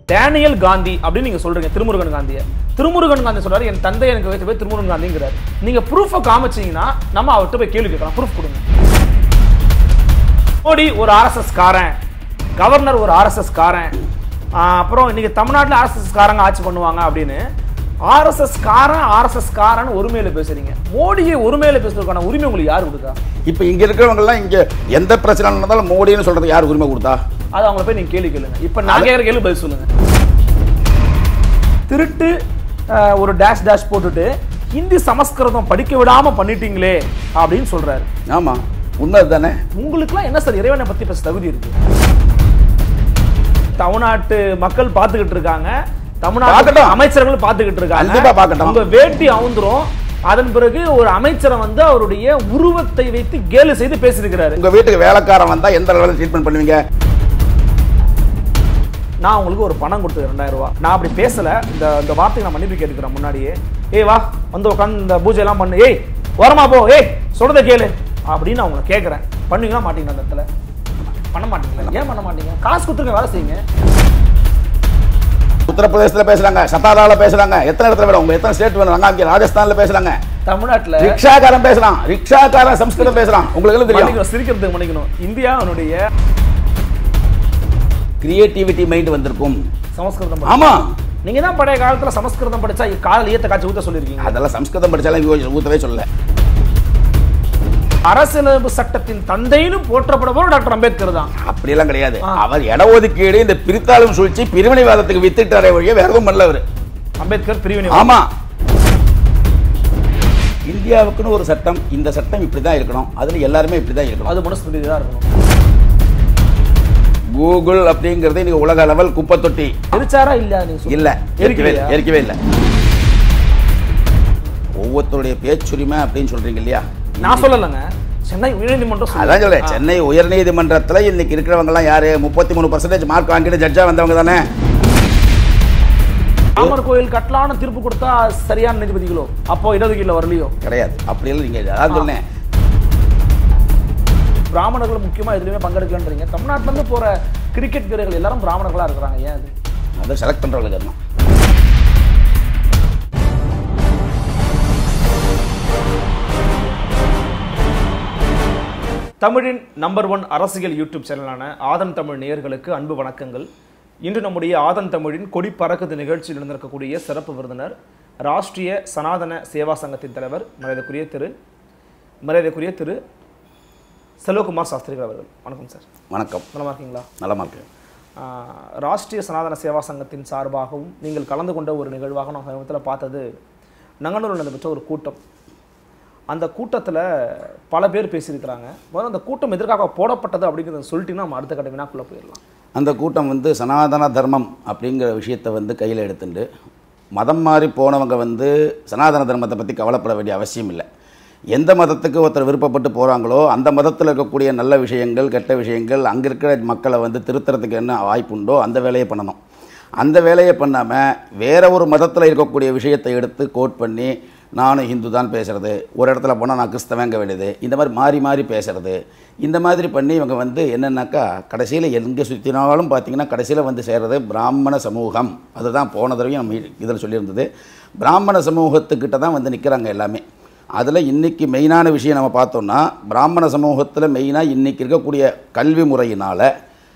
Daniel Gandhi அப்படின்னு நீங்க சொல்றீங்க திருமுருகன் காந்தியை திருமுருகன் காந்தி சொல்றாரு என் தந்தை எனக்கு வைத்து போய் திருமுருகன் காந்திங்கிறாரு நீங்க ப்ரூஃபை காமிச்சீங்கன்னா நம்ம அவர்கிட்ட போய் கேள்வி கேட்கலாம் ப்ரூஃப் கொடுங்க மோடி ஒரு ஆர்எஸ்எஸ் காரன் கவர்னர் ஒரு ஆர்எஸ்எஸ் காரன் ஆஹ் அப்புறம் இன்னைக்கு தமிழ்நாட்டில் ஆர்எஸ்எஸ் காரங்க ஆட்சி பண்ணுவாங்க அப்படின்னு ஆர்எஸ்எஸ் காரன் ஆர்எஸ்எஸ் காரன் ஒருமையில பேசுறீங்க மோடியை ஒருமையில பேசுறதுக்கான உரிமை உங்களுக்கு யார் கொடுத்தா இப்போ இங்க இருக்கிறவங்க எல்லாம் இங்க எந்த பிரச்சனை நடந்தாலும் மோடின்னு சொல்றது யார் உரிமை கொடுத்தா அது அவங்கள போய் நீங்க கேள்வி கேளுங்க இப்ப நான் கேட்குற கேள்வி பதில் சொல்லுங்க திருட்டு ஆஹ், ஒரு டேஷ் டேஷ் போட்டுட்டு ஹிந்தி சமஸ்கிருதம் படிக்க விடாம பண்ணிட்டீங்களே அப்படின்னு சொல்றாரு ஆமா உண்மை தானே உங்களுக்குலாம் என்ன சார் இறைவனை பத்தி பேச தகுதி இருக்கு தமிழ்நாட்டு மக்கள் பார்த்துக்கிட்டு இருக்காங்க தமிழ்நாட்டு பார்க்கட்டும். அமைச்சர்கள் பார்த்துக்கிட்டு இருக்காங்க கண்டிப்பா பார்க்கட்டும். உங்க வேட்டி அவுந்துரும் அதன் பிறகு ஒரு அமைச்சரை வந்து அவருடைய உருவத்தை வைத்து கேலி செய்து பேசியிருக்கிறாரு உங்க வீட்டுக்கு வேலைக்காரன் வந்தா எந்த லெவலில் ட்ரீட்மெண்ட் பண்ணுவீங்க நான் உங்களுக்கு ஒரு பணம் கொடுத்து ரெண்டாயிரம் ரூபாய் நான் அப்படி பேசல இந்த இந்த வார்த்தைக்கு நான் மன்னிப்பு கேட்டுக்கிறேன் முன்னாடியே ஏய் வா வந்து உட்காந்து இந்த பூஜை எல்லாம் பண்ணு ஏய் வரமா போ ஏய் சொல்றத கேளு அப்படின்னு நான் உங்களை கேட்கறேன் பண்ணுவீங்களா மாட்டீங்களா அந்த இடத்துல பண்ண மாட்டீங்களா ஏன் பண்ண மாட்டீங்க காசு கொடுத்துருங்க வேலை செய்யுங்க உத்தரப்பிரதேசத்துல பேசுறாங்க சத்தாரால பேசுறாங்க எத்தனை இடத்துல வேணும் உங்க எத்தனை ஸ்டேட் வேணும் அங்க ராஜஸ்தான்ல பேசுறாங்க தமிழ்நாட்டுல ரிக்ஷாக்காரன் பேசுறான் ரிக்ஷாக்காரன் சம்ஸ்கிருதம் பேசுறான் உங்களுக்கு எல்லாம் தெரியும் மன்னிக்கணும், சிரிக்கிறதுக்கு மன்னிக்கணும் இந்தியாவுடைய கிரியேட்டிவிட்டி மைண்ட் வந்திருக்கும் சமஸ்கிருதம் படி- ஆமா நீங்க தான் பழைய காலத்துல சமஸ்கிருதம் படிச்சா காதல் ஈயத்தை காய்ச்சி ஊத்த சொல்லியிருக்கீங்க அதெல்லாம் சம்ஸ்கிருதம் படிச்சாலும் யோ- ஊத்தவே சொல்லல அரசியலமைப்பு சட்டத்தின் தந்தைன்னு போற்றப்படுபவர் டாக்டர் அம்பேத்கர் தான் அப்படியெல்லாம் கிடையாது ஆ. அவர் இட ஒதுக்கீடு இந்த பிரித்தாளும் சூழ்ச்சி பிரிவினைவாதத்துக்கு வித்துட்டாரே வழிய வேற எதுவும் பண்ணல அவரு அம்பேத்கர் பிரிவினை ஆமா இந்தியாவுக்குன்னு ஒரு சட்டம் இந்த சட்டம் இப்படிதான் இருக்கணும் அதுல எல்லாருமே இப்படிதான் இருக்கணும் அது மனுஸ்மிருதி தான் இருக்கணும் கூகுள் அப்படிங்கறது இன்னைக்கு உலக லெவல் குப்பை தொட்டி எரிச்சாரா இல்லையா நீங்க சொல்லுங்க. இல்ல எரிக்கவே இல்லை எரிக்கலையா? எரிக்கவே இல்லை ஒவ்வொருத்தருடைய பேச்சுரிமை அப்படின்னு சொல்றீங்க இல்லையா நான் சொல்லலைங்க சென்னை உயர்நீதிமன்றம் சொல்லுது. அதான் சொல்றேன் ஆ. சென்னை உயர்நீதிமன்றத்துல இன்னைக்கு இருக்கிறவங்க எல்லாம் யாரு முப்பத்தி மூணு பர்சன்டேஜ் மார்க் வாங்கிட்டு ஜட்ஜா வந்தவங்க தானே ராமர் கோயில் கட்டலான்னு தீர்ப்பு கொடுத்தா சரியான நீதிபதிகளோ அப்போ இடஒதுக்கீடுல வரலையோ கிடையாது அப்படியெல்லாம் நீங்க அதான் சொன்னேன் பிராமணர்கள் முக்கியமா எதுலயுமே பங்கெடுக்கலன்றீங்க தமிழ்நாட்டுல இருந்து போற கிரிக்கெட் வீரர்கள் எல்லாரும் பிராமணர்களா இருக்கிறாங்க ஏன் அது அதை செலக்ட் பண்றவங்களுக்கு தான் தமிழின் நம்பர் ஒன் அரசியல் யூடியூப் சேனலான ஆதன் தமிழ் நேயர்களுக்கு அன்பு வணக்கங்கள் இன்று நம்முடைய ஆதன் தமிழின் கொடி பறக்குது நிகழ்ச்சியில் இருந்திருக்கக்கூடிய சிறப்பு விருந்தினர் ராஷ்டிரிய சனாதன சேவா சங்கத்தின் தலைவர் மரியாதைக்குரிய திரு மரியாதைக்குரிய திரு செல்வகுமார் சாஸ்திரிகள் அவர்கள் வணக்கம் சார் வணக்கம் நலமா இருக்கீங்களா நலமா இருக்கு ஆஹ், ராஷ்டிரிய சனாதன சேவா சங்கத்தின் சார்பாகவும் நீங்கள் கலந்து கொண்ட ஒரு நிகழ்வாக நான் சமீபத்தில் பார்த்தது நங்கனூரில் நடைபெற்ற ஒரு கூட்டம் அந்த கூட்டத்தில் பல பேர் பேசியிருக்கிறாங்க முதல்ல அந்த கூட்டம் எதற்காக போடப்பட்டது அப்படிங்கிறத சொல்லிட்டீங்கன்னா நம்ம அடுத்த கட்ட வினாக்குள்ளே போயிடலாம் அந்த கூட்டம் வந்து சனாதன தர்மம் அப்படிங்கிற விஷயத்தை வந்து கையில் எடுத்துட்டு மதம் மாறி போனவங்க வந்து சனாதன தர்மத்தை பற்றி கவலைப்பட வேண்டிய அவசியம் இல்லை எந்த மதத்துக்கு ஒருத்தர் விருப்பப்பட்டு போகிறாங்களோ அந்த மதத்தில் இருக்கக்கூடிய நல்ல விஷயங்கள் கெட்ட விஷயங்கள் அங்கே இருக்கிற மக்களை வந்து திருத்துறதுக்கு என்ன வாய்ப்புண்டோ அந்த வேலையை பண்ணணும் அந்த வேலையை பண்ணாமல் வேற ஒரு மதத்தில் இருக்கக்கூடிய விஷயத்தை எடுத்து கோட் பண்ணி நானும் ஹிந்து தான் பேசுகிறது ஒரு இடத்துல போனால் நான் கிறிஸ்தவங்க வேண்டியது இந்த மாதிரி மாறி மாறி பேசுறது இந்த மாதிரி பண்ணி இவங்க வந்து என்னென்னாக்கா கடைசியில் எங்கே சுற்றினாலும் பார்த்தீங்கன்னா கடைசியில் வந்து சேர்றது பிராமண சமூகம் அதுதான் போன தடவையும் நம்ம இதில் சொல்லியிருந்தது பிராமண சமூகத்துக்கிட்ட தான் வந்து நிற்கிறாங்க எல்லாமே அதில் இன்றைக்கி மெயினான விஷயம் நம்ம பார்த்தோம்னா பிராமண சமூகத்தில் மெயினாக இன்றைக்கி இருக்கக்கூடிய கல்வி முறையினால்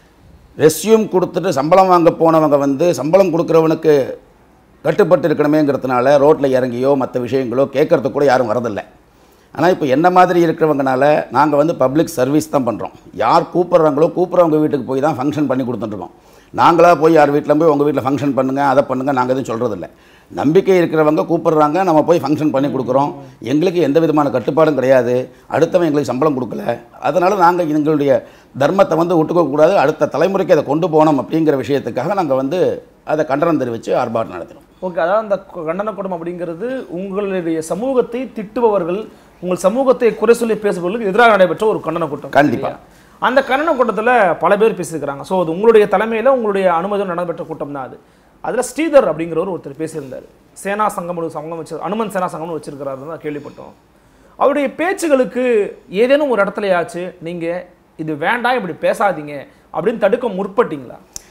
ரெஸ்யூம் கொடுத்துட்டு சம்பளம் வாங்க போனவங்க வந்து சம்பளம் கொடுக்குறவனுக்கு கட்டுப்பட்டு இருக்கணுமேங்கிறதுனால ரோட்டில் இறங்கியோ மற்ற விஷயங்களோ கேட்கறதுக்கு கூட யாரும் வரதில்லை ஆனால் இப்போ என்ன மாதிரி இருக்கிறவங்கனால நாங்கள் வந்து பப்ளிக் சர்வீஸ் தான் பண்ணுறோம் யார் கூப்பிட்றாங்களோ கூப்பிட்றவங்க வீட்டுக்கு போய் தான் ஃபங்க்ஷன் பண்ணி கொடுத்துட்ருக்கோம் நாங்களாக போய் யார் வீட்டில் போய் உங்கள் வீட்டில் ஃபங்க்ஷன் பண்ணுங்கள் அதை பண்ணுங்கள் நாங்கள் எதுவும் சொல்கிறதில்ல நம்பிக்கை இருக்கிறவங்க கூப்பிடுறாங்க நம்ம போய் ஃபங்க்ஷன் பண்ணி கொடுக்குறோம் எங்களுக்கு எந்த விதமான கட்டுப்பாடும் கிடையாது அடுத்தவன் எங்களுக்கு சம்பளம் கொடுக்கல அதனால் நாங்கள் எங்களுடைய தர்மத்தை வந்து விட்டுக்கக்கூடாது அடுத்த தலைமுறைக்கு அதை கொண்டு போகணும் அப்படிங்கிற விஷயத்துக்காக நாங்கள் வந்து அதை கண்டனம் தெரிவித்து ஆர்ப்பாட்டம் நடத்துகிறோம் ஓகே அதாவது அந்த கு- கண்டன கூட்டம் அப்படிங்கிறது உங்களுடைய சமூகத்தை திட்டுபவர்கள் உங்கள் சமூகத்தை குறை சொல்லி பேசுபவர்களுக்கு எதிராக நடைபெற்ற ஒரு கண்டன கூட்டம் கண்டிப்பா. இல்லையா? அந்த கண்டன கூட்டத்தில் பல பேர் பேசியிருக்கிறாங்க ஸோ அது உங்களுடைய தலைமையில் உங்களுடைய அனுமதியோடு நடைபெற்ற கூட்டம் தான் அது அதில் ஸ்ரீதர் அப்படிங்கிறவர் ஒருத்தர் பேசியிருந்தார் சேனா சங்கம் ஒரு சங்கம் வச்சு அனுமன் சேனா சங்கம்னு வச்சிருக்கிறாருன்னு தான் கேள்விப்பட்டோம் அவருடைய பேச்சுகளுக்கு ஏதேனும் ஒரு இடத்துலயாச்சு நீங்கள் இது வேண்டாம் இப்படி பேசாதீங்க அப்படின்னு தடுக்க முற்பட்டீங்களா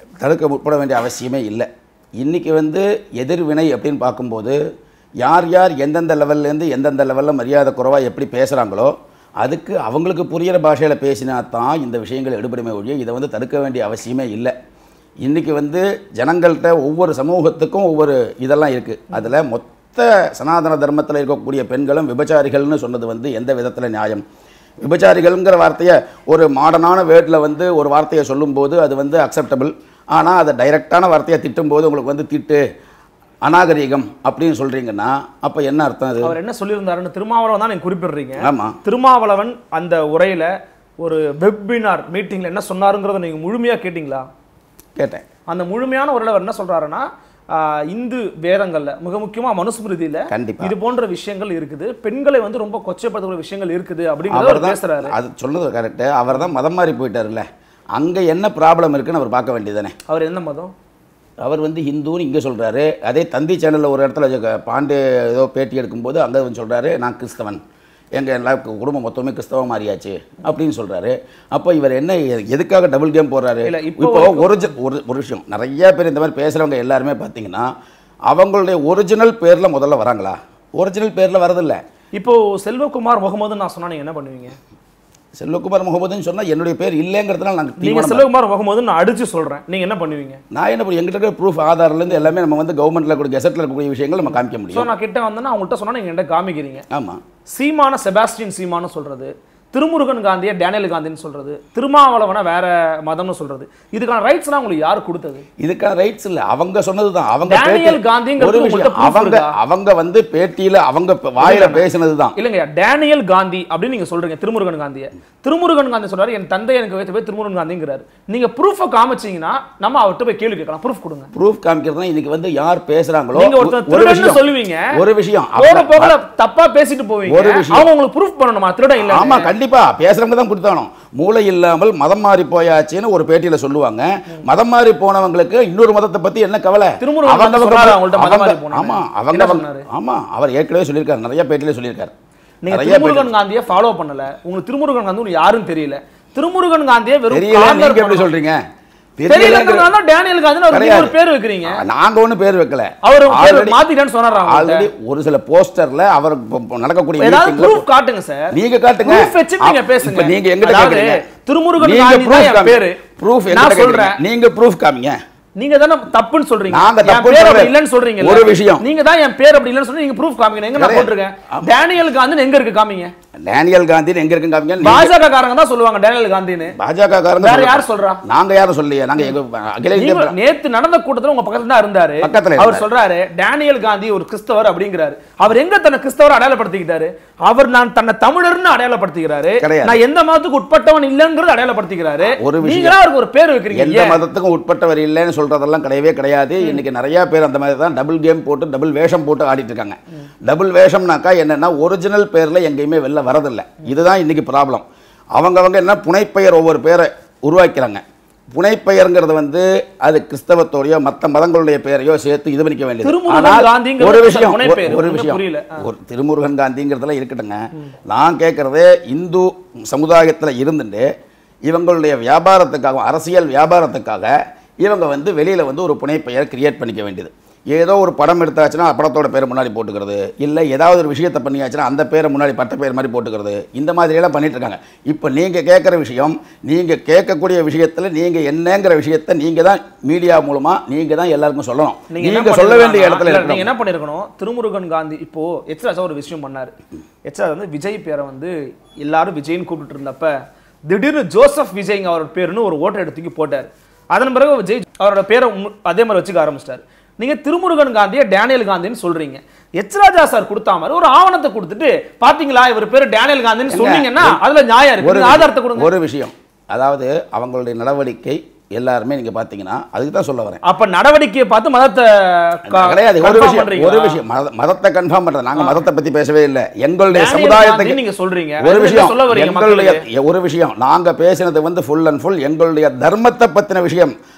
தடுக்க முற்பட வேண்டிய அவசியமே இல்லை இன்றைக்கி வந்து எதிர்வினை அப்படின்னு பார்க்கும்போது யார் யார் எந்தெந்த லெவல்லேருந்து எந்தெந்த லெவலில் மரியாதை குறைவாக எப்படி பேசுகிறாங்களோ அதுக்கு அவங்களுக்கு புரிகிற பாஷையில் பேசினா தான் இந்த விஷயங்கள் எடுபடுமே ஒழிய இதை வந்து தடுக்க வேண்டிய அவசியமே இல்லை இன்றைக்கி வந்து ஜனங்கள்கிட்ட ஒவ்வொரு சமூகத்துக்கும் ஒவ்வொரு இதெல்லாம் இருக்குது அதில் மொத்த சனாதன தர்மத்தில் இருக்கக்கூடிய பெண்களும் விபச்சாரிகள்னு சொன்னது வந்து எந்த விதத்தில் நியாயம் விபச்சாரிகள்ங்கிற வார்த்தையை ஒரு மாடர்னான வேர்டில் வந்து ஒரு வார்த்தையை சொல்லும்போது அது வந்து அக்செப்டபிள் ஆனால் அதை டைரக்டான வார்த்தையை திட்டும்போது உங்களுக்கு வந்து திட்டு அநாகரீகம் அப்படின்னு சொல்கிறீங்கன்னா அப்போ என்ன அர்த்தம் அது அவர் என்ன சொல்லியிருந்தாருன்னு திருமாவளவன் தான் நீங்க குறிப்பிடுறீங்க ஆமாம் திருமாவளவன் அந்த உரையில ஒரு வெபினார் மீட்டிங்ல என்ன சொன்னாருங்கிறத நீங்க முழுமையா கேட்டீங்களா கேட்டேன் அந்த முழுமையான உரையில அவர் என்ன சொல்றாருன்னா ஆஹ், இந்து வேதங்கள்ல மிக முக்கியமா மனுஸ்மிருதியில கண்டிப்பா. இது போன்ற விஷயங்கள் இருக்குது பெண்களை வந்து ரொம்ப கொச்சைப்படுத்தக்கூடிய விஷயங்கள் இருக்குது அப்படிங்கிறத அவர் அவர் தான் பேசுறாரு அது சொன்னது கரெக்டு அவர் தான் மதம் மாறி போயிட்டார்ல அங்கே என்ன ப்ராப்ளம் இருக்குன்னு அவர் பார்க்க வேண்டியதானே அவர் எந்த மதம் அவர் வந்து ஹிந்துன்னு இங்கே சொல்கிறாரு அதே தந்தி சேனலில் ஒரு இடத்துல ஜ- பாண்டே ஏதோ பேட்டி எடுக்கும்போது அங்கே வந்து சொல்கிறாரு நான் கிறிஸ்தவன் எங்கள் எல்லா கு- குடும்பம் மொத்தமே கிறிஸ்தவ மாறியாச்சு அப்படின்னு சொல்கிறாரு அப்போ இவர் என்ன எ- எதுக்காக டபுள் கேம் போடுறாரு இல்ல, இப்போ இப்போ ஒரிஜி ஒரு ஒரு விஷயம் நிறைய பேர் இந்த மாதிரி பேசுகிறவங்க எல்லாருமே பார்த்தீங்கன்னா அவங்களுடைய ஒரிஜினல் பேரில் முதல்ல வராங்களா ஒரிஜினல் பேரில் வரதில்ல இப்போ செல்வகுமார் முகமது நான் சொன்னா நீங்க என்ன பண்ணுவீங்க செல்வகுமார் முகமதுன்னு சொன்னால் என்னுடைய பேர் இல்லைங்கிறதுனால நாங்கள் நீங்க தீர்மானம் செல்வகுமார் முகமது நான் அடிச்சு சொல்றேன் நீங்க என்ன பண்ணுவீங்க நான் என்ன பண்ண எங்கிட்ட இருக்கிற ப்ரூஃப் ஆதார்லேருந்து எல்லாமே நம்ம வந்து கவர்மெண்ட்டில் கூட கெசட்டில் இருக்கக்கூடிய விஷயங்கள் நம்ம காமிக்க ஸோ முடியும் நான் கிட்ட வந்தேன்னா அவங்கள்ட்ட சொன்னா நீங்க என்கிட்ட காமிக்கிறீங்க ஆமாம் சீமான செபாஸ்டியன் சீமான்னு சொல்றது திருமுருகன் காந்தியை டேனியல் காந்தின்னு சொல்றது திருமாவளவனை வேற மதம்னு சொல்றது இதுக்கான ரைட்ஸ்லாம் உங்களுக்கு யார் கொடுத்தது இதுக்கான ரைட்ஸ் இல்ல அவங்க சொன்னது தான் அவங்க டேனியல் பேட்டி- காந்திங்கிறது ஒரு உங்கள்ட்ட விஷயம் proof அவங்க இருக்கா? அவங்க வந்து பேட்டியில அவங்க ப- வாயில பேசினது தான் இல்லைங்க டேனியல் காந்தி அப்படின்னு நீங்க சொல்றீங்க திருமுருகன் காந்தியை திருமுருகன் காந்தி சொல்றாரு என் தந்தை எனக்கு வைத்த பேர் திருமுருகன் காந்திங்கிறாரு நீங்க ப்ரூஃபை காமிச்சீங்கன்னா நம்ம அவர்கிட்ட போய் கேள்வி கேட்கலாம் ப்ரூஃப் கொடுங்க ப்ரூஃப் காமிக்கிறதுனா இன்னைக்கு வந்து யார் பேசுறாங்களோ நீங்க ஒருத்தர் ஒரு திருடன்னு விஷயம் சொல்லுவீங்க ஒரு விஷயம் போற அவங்க- போகல தப்பா பேசிட்டு போவீங்க ஒரு விஷயம். அவங்க உங்களுக்கு ப்ரூஃப் பண்ணணுமா திருடன் இல்ல ஆமா கண்டிப்பா பேசுறவங்க தான் கொடுத்தாலும் மூளை இல்லாமல் மதம் மாறி போயாச்சுன்னு ஒரு பேட்டியில சொல்லுவாங்க மதம் மாறி போனவங்களுக்கு இன்னொரு மதத்தை பத்தி என்ன கவலை திருமுருகன் அவங்க- வந்து சொன்னாரா அவங்கள்ட்ட மதம் மாறி அவங்க- போனாங்க? ஆமா அவங்க என்ன சொன்னாரு? ஆமா அவர் ஏற்கனவே சொல்லியிருக்காரு நிறைய பேட்டியில சொல்லியிருக்காரு நீங்க நிறைய பேட்டி- திருமுருகன் காந்தியை ஃபாலோ பண்ணல உங்களுக்கு திருமுருகன் காந்தி உங்களுக்கு யாரும் தெரியல திருமுருகன் காந்தியை வெறும் தெரியல corner நீங்க எப்படி பண்ணணும். சொல்றீங்க தெரியலங்கிறதுனால தான் டேனியல் காந்தின்னு ஒரு கிடையாது. ஒரு பேர் வைக்கிறீங்க நாங்க ஒண்ணும் பேர் வைக்கல அவர் பேர் Already- மாத்திட்டேன்னு சொன்னாரா ஆல்ரெடி ஒரு சில போஸ்டர்ல அவர் இப்ப- இப்ப நடக்கக்கூடிய ஏதாவது meetingல- ப்ரூஃப் காட்டுங்க சார் நீங்க காட்டுங்க ப்ரூஃப் வச்சு நீங்க ஆ, பேசுங்க இப்ப நீங்க எங்கிட்ட அதாவது கேக்குறீங்க திருமுருகன் நீங்க காந்தி தான் proof என் காமி- பேரு proof எங்கிட்ட நான் கேக்குறீங்க. சொல்றேன் நீங்க ப்ரூஃப் காமிங்க நீங்க தானே தப்புன்னு சொல்றீங்க நாங்க என் தப்புன்னு பேர் அப்படி சொல்லல. இல்லைன்னு சொல்றீங்க ஒரு விஷயம். நீங்க தான் என் பேர் அப்படி இல்லைன்னு சொல்லி நீங்க ப்ரூஃப் காமிங்க எங்க நான் கிடையாது. போட்டிருக்கேன் டேனியல் காந்தி எங்க இருக்கு காமிங்க டேனியல் காந்தி எங்க இருக்குன்னு காமிங்க நீங்க- பாஜக காரங்க தான் சொல்லுவாங்க டேனியல் காந்தின்னு பாஜக காரங்க வேற சொல்லுங்க. யார் சொல்றா? நாங்க யாரும் சொல்லலையே நாங்க எங்க அகில இந்திய நீங்க நேத்து நடந்த கூட்டத்துல உங்க பக்கத்துல தான் இருந்தாரு பக்கத்துல அவர் இருந்தாரு. சொல்றாரு டேனியல் காந்தி ஒரு கிறிஸ்தவர் அப்படிங்கிறாரு அவர் எங்க தன்னை கிறிஸ்தவர் அடையாளப்படுத்திக்கிட்டாரு அவர் நான் தன்னை தமிழர்னு அடையாளப்படுத்திக்கிறாரு கிடையாது. நான் எந்த மதத்துக்கு உட்பட்டவன் இல்லைங்கிறது அடையாளப்படுத்திக்கிறாரு ஒரு விஷயம். நீங்களா அவருக்கு ஒரு பேர் வைக்கிறீங்க எந்த ஏன்? மதத்துக்கும் உட்பட்டவர் இல்லைன்னு சொல்றதெல்லாம் கிடையவே கிடையாது இன்னைக்கு நிறைய பேர் அந்த மாதிரி தான் டபுள் கேம் போட்டு டபுள் வேஷம் போட்டு ஆடிட்டு இருக்காங்க டபுள் வேஷம்னாக்கா என்னன்னா ஒரிஜினல் பேர்ல எங்கேயுமே வெளில வரதில்லை இதுதான் இன்னைக்கு ப்ராப்ளம் அவங்கவங்க என்ன புனைப்பெயர் ஒவ்வொரு பேரை உருவாக்கிறாங்க புனைப்பெயர்ங்கிறது வந்து அது கிறிஸ்தவத்தோடையோ மற்ற மதங்களுடைய பெயரையோ சேர்த்து இது பண்ணிக்க வேண்டியது திருமுருகன் ஆனால் காந்திங்கிறது ஒரு ஒரு விஷயம் புனைப்பெயர். ஒரு- ஒரு ஒண்ணும் விஷயம் புரியல. ஒரு திருமுருகன் காந்திங்கிறதெல்லாம் இருக்கட்டுங்க நான் கேட்குறது இந்து சமுதாயத்தில் இருந்துட்டு இவங்களுடைய வியாபாரத்துக்காக அரசியல் வியாபாரத்துக்காக இவங்க வந்து வெளியில் வந்து ஒரு புனைப்பெயர் கிரியேட் பண்ணிக்க வேண்டியது ஏதோ ஒரு படம் எடுத்தாச்சுன்னா படத்தோட பேரை முன்னாடி போட்டுக்கிறது இல்லை ஏதாவது ஒரு விஷயத்தை பண்ணியாச்சுன்னா அந்த பேரை முன்னாடி பட்ட பேர் மாதிரி போட்டுக்கிறது இந்த மாதிரியெல்லாம் பண்ணிட்டு இருக்காங்க இப்போ நீங்கள் கேட்குற விஷயம் நீங்கள் கேட்கக்கூடிய விஷயத்தில் நீங்கள் என்னங்கிற விஷயத்தை நீங்கள் தான் மீடியா மூலமாக நீங்கள் தான் எல்லாருக்கும் சொல்லணும் நீங்க என்ன நீங்கள் சொல்ல வேண்டிய பண்ணிருக்கணும்? இடத்துல இல்ல, இருக்கணும் நீங்க என்ன பண்ணிருக்கணும் திருமுருகன் காந்தி இப்போ எச்ராஜா ஒரு விஷயம் பண்ணாரு எச்ராஜ் வந்து விஜய் பேரை வந்து எல்லாரும் விஜய்னு கூப்பிட்டு இருந்தப்ப திடீர்னு ஜோசப் விஜய்ங்க அவரோட பேருன்னு ஒரு ஓட்டை எடுத்துக்கி போட்டார் அதன் பிறகு விஜய் அவரோட பேரை உம் அதே மாதிரி வச்சுக்க ஆரம்பிச்சிட்டாரு நீங்க திருமுருகன் காந்தியை டேனியல் காந்தின்னு சொல்றீங்க எச்ராஜா சார் கொடுத்தா மாதிரி ஒரு ஆவணத்தை கொடுத்துட்டு பாத்தீங்களா இவர் பேரு டேனியல் காந்தின்னு ஏங்க, சொன்னீங்கன்னா அதுல நியாயம் இருக்கு ஒரு நீங்க ஆதாரத்தை கொடுங்க ஒரு விஷயம் அதாவது அவங்களுடைய நடவடிக்கை எல்லாருமே நீங்க பாத்தீங்கன்னா அதுக்கு தான் சொல்ல வரேன் அப்ப நடவடிக்கையை பார்த்து மதத்தை க- கிடையாது ஒரு confirm விஷயம் பண்றீங்களா? ஒரு விஷயம் மத- மதத்தை கன்ஃபார்ம் பண்றது நாங்க மதத்தை பத்தி பேசவே இல்லை எங்களுடைய டேனியல் சமுதாயத்துக்கு காந்தி நீங்க சொல்றீங்க ஒரு அது விஷயம் என்ன சொல்ல வரீங்க எங்களுடைய மக்களுக்கு? ஒரு விஷயம் நாங்க பேசினது வந்து ஃபுல் அண்ட் ஃபுல் எங்களுடைய தர்மத்தை பத்தின விஷயம்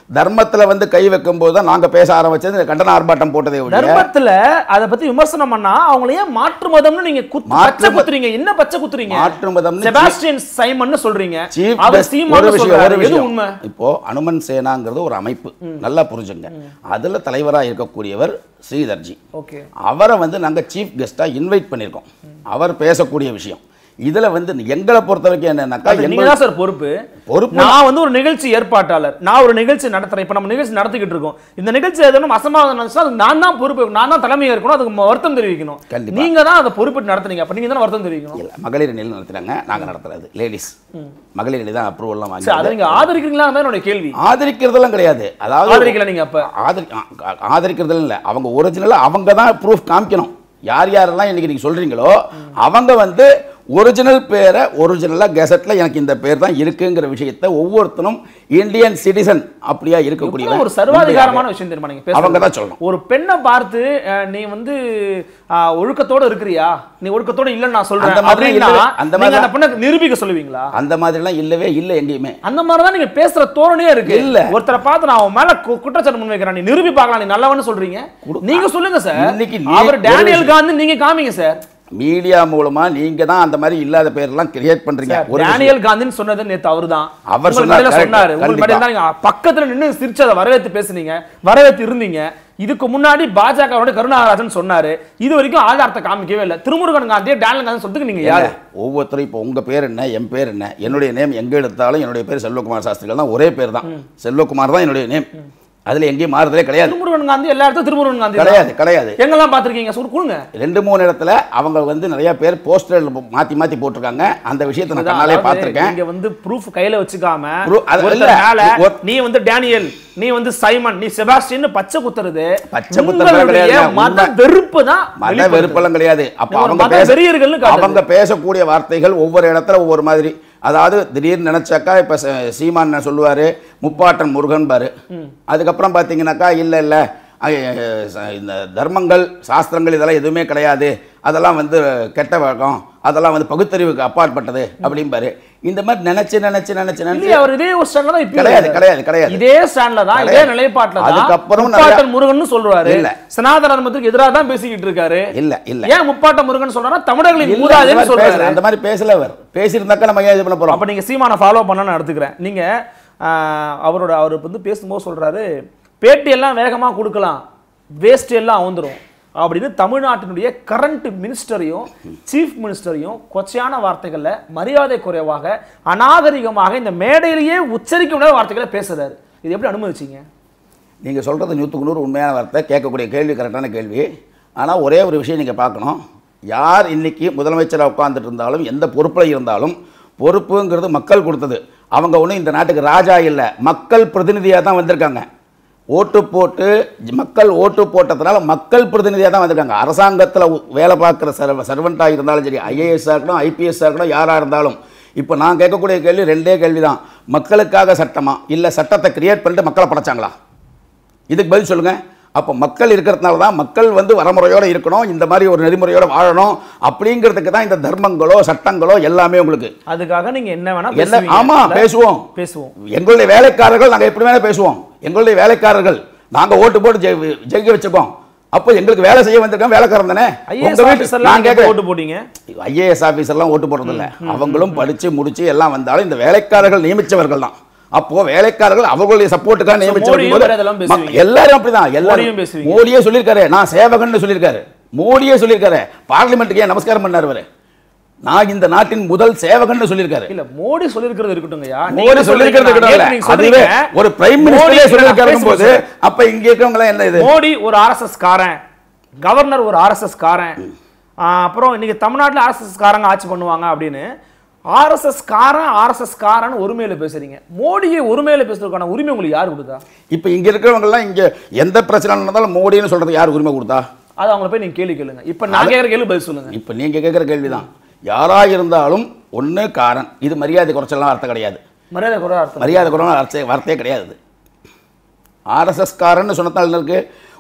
தர்மத்துல வந்து கை வைக்கும்போது தான் நாங்க பேச ஆரம்பிச்சது இந்த கண்டன ஆர்ப்பாட்டம் போட்டதே ஒழிய தர்மத்துல அத பத்தி விமர்சனம் பண்ணா அவங்கள ஏன் மாற்று மதம்னு நீங்க குத்து மாற்று பச்சை மத- குத்துறீங்க என்ன பச்சை குத்துறீங்க மாற்று மதம்னு செபாஸ்டியன் சைமன் சொல்றீங்க சீஃப் அவர் கெஸ்ட் ஒரு சீமான்னு விஷயம் சொல்றாரு ஒரு எது விஷயம் உண்மை இப்போ அனுமன் சேனாங்கிறது ஒரு அமைப்பு நல்லா புரிஞ்சுங்க அதுல தலைவரா இருக்கக்கூடியவர் ஸ்ரீதர்ஜி ஓகே அவரை வந்து நாங்க சீஃப் கெஸ்டா இன்வைட் பண்ணியிருக்கோம் அவர் பேசக்கூடிய விஷயம் இதுல வந்து எங்களை பொறுத்த வரைக்கும் என்னன்னாக்கா நீங்க எங்கள் தான் சார் பொறுப்பு பொறுப்பு நான் வந்து ஒரு நிகழ்ச்சி ஏற்பாட்டாளர் நான் ஒரு நிகழ்ச்சி நடத்துறேன் இப்ப நம்ம நிகழ்ச்சி நடத்திக்கிட்டு இருக்கோம் இந்த நிகழ்ச்சி எதுவும் அசம்பாவிதம் நடந்துச்சுன்னா அதுக்கு நான் தான் பொறுப்பு நான் தான் தலைமையா இருக்கணும் அதுக்கு ம- வருத்தம் தெரிவிக்கணும் கண்டிப்பா. நீங்க தான் அதை பொறுப்பிட்டு நடத்துனீங்க அப்ப நீங்க தான் வருத்தம் தெரிவிக்கணும் இல்ல மகளிர் அணியில் நடத்துறாங்க நாங்க நடத்துறது லேடிஸ் மகளிர் அணி தான் அப்ரூவல்லாம் சரி அதை வாங்கி நீங்க ஆதரிக்கிறீங்களா தான் என்னோட கேள்வி ஆதரிக்கிறதெல்லாம் கிடையாது அதாவது ஆதரிக்கல நீங்க அப்ப ஆதரி ஆ- ஆதரிக்கிறதுல இல்லை அவங்க ஒரிஜினலாக அவங்க தான் ப்ரூஃப் காமிக்கணும் யார் யாரெல்லாம் இன்னைக்கு நீங்க சொல்றீங்களோ அவங்க வந்து ஒரிஜினல் பேரை ஒரிஜினலாக கெசட்டில் எனக்கு இந்த பேர் தான் இருக்குங்கிற விஷயத்தை ஒவ்வொருத்தரும் இந்தியன் சிட்டிசன் அப்படியா இருக்கக்கூடிய எவ்வளவு ஒரு சர்வாதிகாரமான விஷயம் தெரியுமா நீங்க அவங்க பேசுறது தான் சொல்லணும் ஒரு பெண்ணை பார்த்து அஹ், நீ வந்து அஹ், ஒழுக்கத்தோட இருக்கிறியா நீ ஒழுக்கத்தோட இல்லன்னு நான் சொல்றேன் அந்த மாதிரி அப்படின்னா இல்லவே- அந்த நீங்க மாதிரி அந்த பெண்ணை நிரூபிக்க சொல்லுவீங்களா அந்த மாதிரிலாம் இல்லவே இல்லை எங்கேயுமே அந்த மாதிரி தான் நீங்க பேசுற தோரணையே இருக்கு இல்ல. ஒருத்தரை பார்த்து நான் அவன் மேல கு- குற்றச்சாட்டு முன்வைக்கிறேன் நீ நிரூபி பார்க்கலாம் நீ நல்லவன்னு சொல்றீங்க நீங்க சொல்லுங்க சார் இன்னைக்கு நீ- அவர் ஒரு டேனியல் விஷயம். காந்தி நீங்க காமிங்க சார் மீடியா மூலமா நீங்க தான் அந்த மாதிரி இல்லாத பேர்லாம் கிரியேட் பண்றீங்க ஒரு விஷயம். டேனியல் காந்தின்னு சொன்னது நேத்து அவர்தான் அவர் உங்கள் சொன்னார், மேடையில correct, சொன்னாரு உங்கள் கண்டிப்பா. மேடையில தான் நீங்க பக்கத்துல நின்னு சிரிச்சு அதை வரவேற்று பேசுனீங்க வரவேற்று இருந்தீங்க இதுக்கு முன்னாடி பாஜகவோட கருணாகராஜன் சொன்னாரு இது வரைக்கும் ஆதாரத்தை காமிக்கவே இல்லை திருமுருகன் காந்தியை டேனியல் காந்தி சொல்றதுக்கு நீங்க யாரு ஏங்க, ஒவ்வொருத்தரும் இப்போ உங்க பேர் என்ன என் பேர் என்ன என்னுடைய நேம் எங்க எடுத்தாலும் என்னுடைய பேர் செல்வகுமார் சாஸ்திரிகள் தான் ஒரே பேர் தான் செல்வகுமார் தான் என்னுடைய நேம் அதுல எங்கேயும் மாறுதலே கிடையாது திருமுருகன் காந்தி எல்லா இடத்தும் திருமுருகன் காந்தி தான். கிடையாது கிடையாது எங்கெல்லாம் பாத்திருக்கீங்க சொல்லு கொடுங்க ரெண்டு மூணு இடத்துல அவங்க வந்து நிறைய பேர் போஸ்டர் மாத்தி மாத்தி போட்டிருக்காங்க அந்த விஷயத்தை நான் கண்ணாலே அதாவது பார்த்திருக்கேன் நீங்க வந்து ப்ரூஃப் கையில வச்சுக்காம Proof- அது ஒருத்தர் இல்ல. மேல ஒரு- நீ வந்து டேனியல் நீ வந்து சைமன் நீ செபாஸ்டின் பச்சை குத்துறது பச்சை குத்துறதுலாம் உங்களுடைய கிடையாது. மத உண்மை. வெறுப்பு தான் மத வெளிப்படுத்துது. வெறுப்பெல்லாம் கிடையாது அப்ப நீங்க ஒரு அவங்க மத பேச வெறியர்கள்னு காட்டுது. அவங்க பேசக்கூடிய வார்த்தைகள் ஒவ்வொரு இடத்துல ஒவ்வொரு மாதிரி அதாவது திடீர்னு நினைச்சாக்கா இப்ப ச- சீமான் என்ன சொல்லுவாரு முப்பாட்டன் முருகன் பாரு அதுக்கப்புறம் பாத்தீங்கன்னாக்கா இல்ல இல்ல ஐ- ச- இந்த தர்மங்கள் சாஸ்திரங்கள் இதெல்லாம் எதுவுமே கிடையாது அதெல்லாம் வந்து கெட்ட வழக்கம் அதெல்லாம் வந்து பகுத்தறிவுக்கு அப்பாற்பட்டது அப்படிம்பாரு இந்த மாதிரி நினைச்சு நினைச்சு நினைச்சு நினைச்சு இல்லையே, அவர் இதே ஒரு ஸ்டாண்ட்ல தான் இப்பயும் கிடையாது இருக்காரு. கிடையாது கிடையாது இதே ஸ்டாண்ட்ல தான் இதே கிடையாது. நிலைப்பாட்டுல தான் அதுக்கப்புறம் முப்பாட்டன் நிறைய- முருகன் சொல்றாரு இல்ல. சனாதன தர்மத்துக்கு எதிராக தான் பேசிக்கிட்டு இருக்காரு இல்ல இல்ல ஏன் முப்பாட்டன் முருகன் சொல்றாருன்னா தமிழர்களின் இல்ல, அந்த மூதாதைன்னு மாதிரி பேசல. சொல்றாரு அந்த மாதிரி பேசல அவர் பேசியிருந்தாக்கா நம்ம ஏன் இது பண்ண போறோம் அப்ப நீங்க சீமானை ஃபாலோ பண்ண நான் எடுத்துக்கிறேன் நீங்க ஆஹ், அவரோட அவர் வந்து பேசும்போது சொல்றாரு பேட்டி எல்லாம் வேகமா கொடுக்கலாம் வேஸ்ட் எல்லாம் வந்துரும் அப்படின்னு தமிழ்நாட்டினுடைய கரண்ட் மினிஸ்டரையும் சீஃப் மினிஸ்டரையும் கொச்சையான வார்த்தைகள்ல மரியாதை குறைவாக அநாகரிகமாக இந்த மேடையிலேயே உச்சரிக்க முடியாத வார்த்தைகளை பேசுறாரு இது எப்படி அனுமதிச்சீங்க நீங்கள் சொல்கிறது நூற்றுக்கு நூறு உண்மையான வார்த்தை கேட்கக்கூடிய கேள்வி கரெக்டான கேள்வி ஆனால் ஒரே ஒரு விஷயம் நீங்கள் பார்க்கணும் யார் இன்னைக்கு முதலமைச்சராக உட்கார்ந்துட்டு இருந்தாலும் எந்த பொறுப்பில் இருந்தாலும் பொறுப்புங்கிறது மக்கள் கொடுத்தது அவங்க ஒன்றும் இந்த நாட்டுக்கு ராஜா இல்லை மக்கள் பிரதிநிதியாக தான் வந்திருக்காங்க ஓட்டு போட்டு மக்கள் ஓட்டு போட்டதுனால மக்கள் பிரதிநிதியாக தான் வந்திருக்காங்க அரசாங்கத்தில் வேலை பார்க்குற சர்வ சர்வெண்ட்டாக இருந்தாலும் சரி ஐஏஎஸ்ஸாக இருக்கணும் ஐபிஎஸ்ஸாக இருக்கணும் யாராக இருந்தாலும் இப்போ நான் கேட்கக்கூடிய கேள்வி ரெண்டே கேள்வி தான் மக்களுக்காக சட்டமா இல்லை சட்டத்தை கிரியேட் பண்ணிட்டு மக்களை படைச்சாங்களா இதுக்கு பதில் சொல்லுங்க அப்போ மக்கள் இருக்கிறதுனால தான் மக்கள் வந்து வரமுறையோட இருக்கணும் இந்த மாதிரி ஒரு நெறிமுறையோட வாழணும் அப்படிங்கிறதுக்கு தான் இந்த தர்மங்களோ சட்டங்களோ எல்லாமே உங்களுக்கு அதுக்காக நீங்க என்ன வேணா என்ன பேசுவீங்க. ஆமா இல்ல? பேசுவோம் பேசுவோம் எங்களுடைய வேலைக்காரர்கள் நாங்க எப்படி வேணா பேசுவோம் எங்களுடைய வேலைக்காரர்கள் நாங்க ஓட்டு போட்டு ஜெயி- ஜெயிக்க வச்சிருக்கோம் அப்போ எங்களுக்கு வேலை செய்ய வந்திருக்கோம் வேலைக்காரன் தானே ஐஏஎஸ் உங்க வீட்டு ஆபீசர்லாம் நான் நீங்க கேட்கிறேன் ஓட்டு போட்டீங்க ஐஏஎஸ் ஆபீசர்லாம் ஓட்டு போடுறது இல்ல அவங்களும் படிச்சு முடிச்சு எல்லாம் வந்தாலும் இந்த வேலைக்காரர்கள் நியமிச்சவர்கள் தான் அப்போ வேலைக்காரர்கள் அவர்களுடைய சப்போர்ட்டுக்காக மோடியும் வேற இதெல்லாம் நியமிச்சவர்கள் பேசுவீங்க. எல்லாரும் அப்படிதான் மோடியும் எல்லாரும் பேசுவீங்க. மோடியே சொல்லியிருக்காரு நான் சேவகன்னு சொல்லியிருக்காரு மோடியே சொல்லியிருக்காரு பார்லிமெண்ட்டுக்கு ஏன் நமஸ்காரம் பண்ணாரு அவரு நான் இந்த நாட்டின் முதல் சேவகன்னு சொல்லியிருக்காரு இல்ல மோடி சொல்லிருக்கிறது இருக்கட்டும்யா மோடி சொல்லியிருக்கிறது கூட இல்ல. அதுவே ஒரு பிரைம் மினிஸ்டரே சொல்லியிருக்காரு போது அப்ப இங்க இருக்கவங்க எல்லாம் என்ன இது மோடி ஒரு ஆர்எஸ்எஸ் காரன் கவர்னர் ஒரு ஆர்எஸ்எஸ் காரன் ஆ, அப்புறம் இன்னைக்கு தமிழ்நாட்டுல ஆர்எஸ்எஸ் காரங்க ஆட்சி பண்ணுவாங்க அப்படின்னு ஆர்எஸ்எஸ் காரன் ஆர்எஸ்எஸ் காரன் ஒருமையில பேசுறீங்க மோடியை ஒருமையில பேசுறதுக்கான உரிமை உங்களுக்கு யார் கொடுத்தா இப்ப இங்க இருக்கிறவங்க எல்லாம் இங்க எந்த பிரச்சனை நடந்தாலும் மோடின்னு சொல்றது யார் உரிமை கொடுத்தா அது அவங்கள போய் நீங்க கேள்வி கேளுங்க இப்ப நான் கேட்கற கேள்வி பதில் சொல்லுங்க இப்ப நீங்க கேட்கிற கேள்விதான் யாரா இருந்தாலும் ஒண்ணு காரன் இது மரியாதை குறைச்சலாம் அர்த்தம் கிடையாது மரியாதை குறை அர்த்தம் மரியாதை குறைவான அர்த்தம் வார்த்தையே கிடையாது ஆர்எஸ்எஸ் காரன்னு சொன்னதால் இருக்கு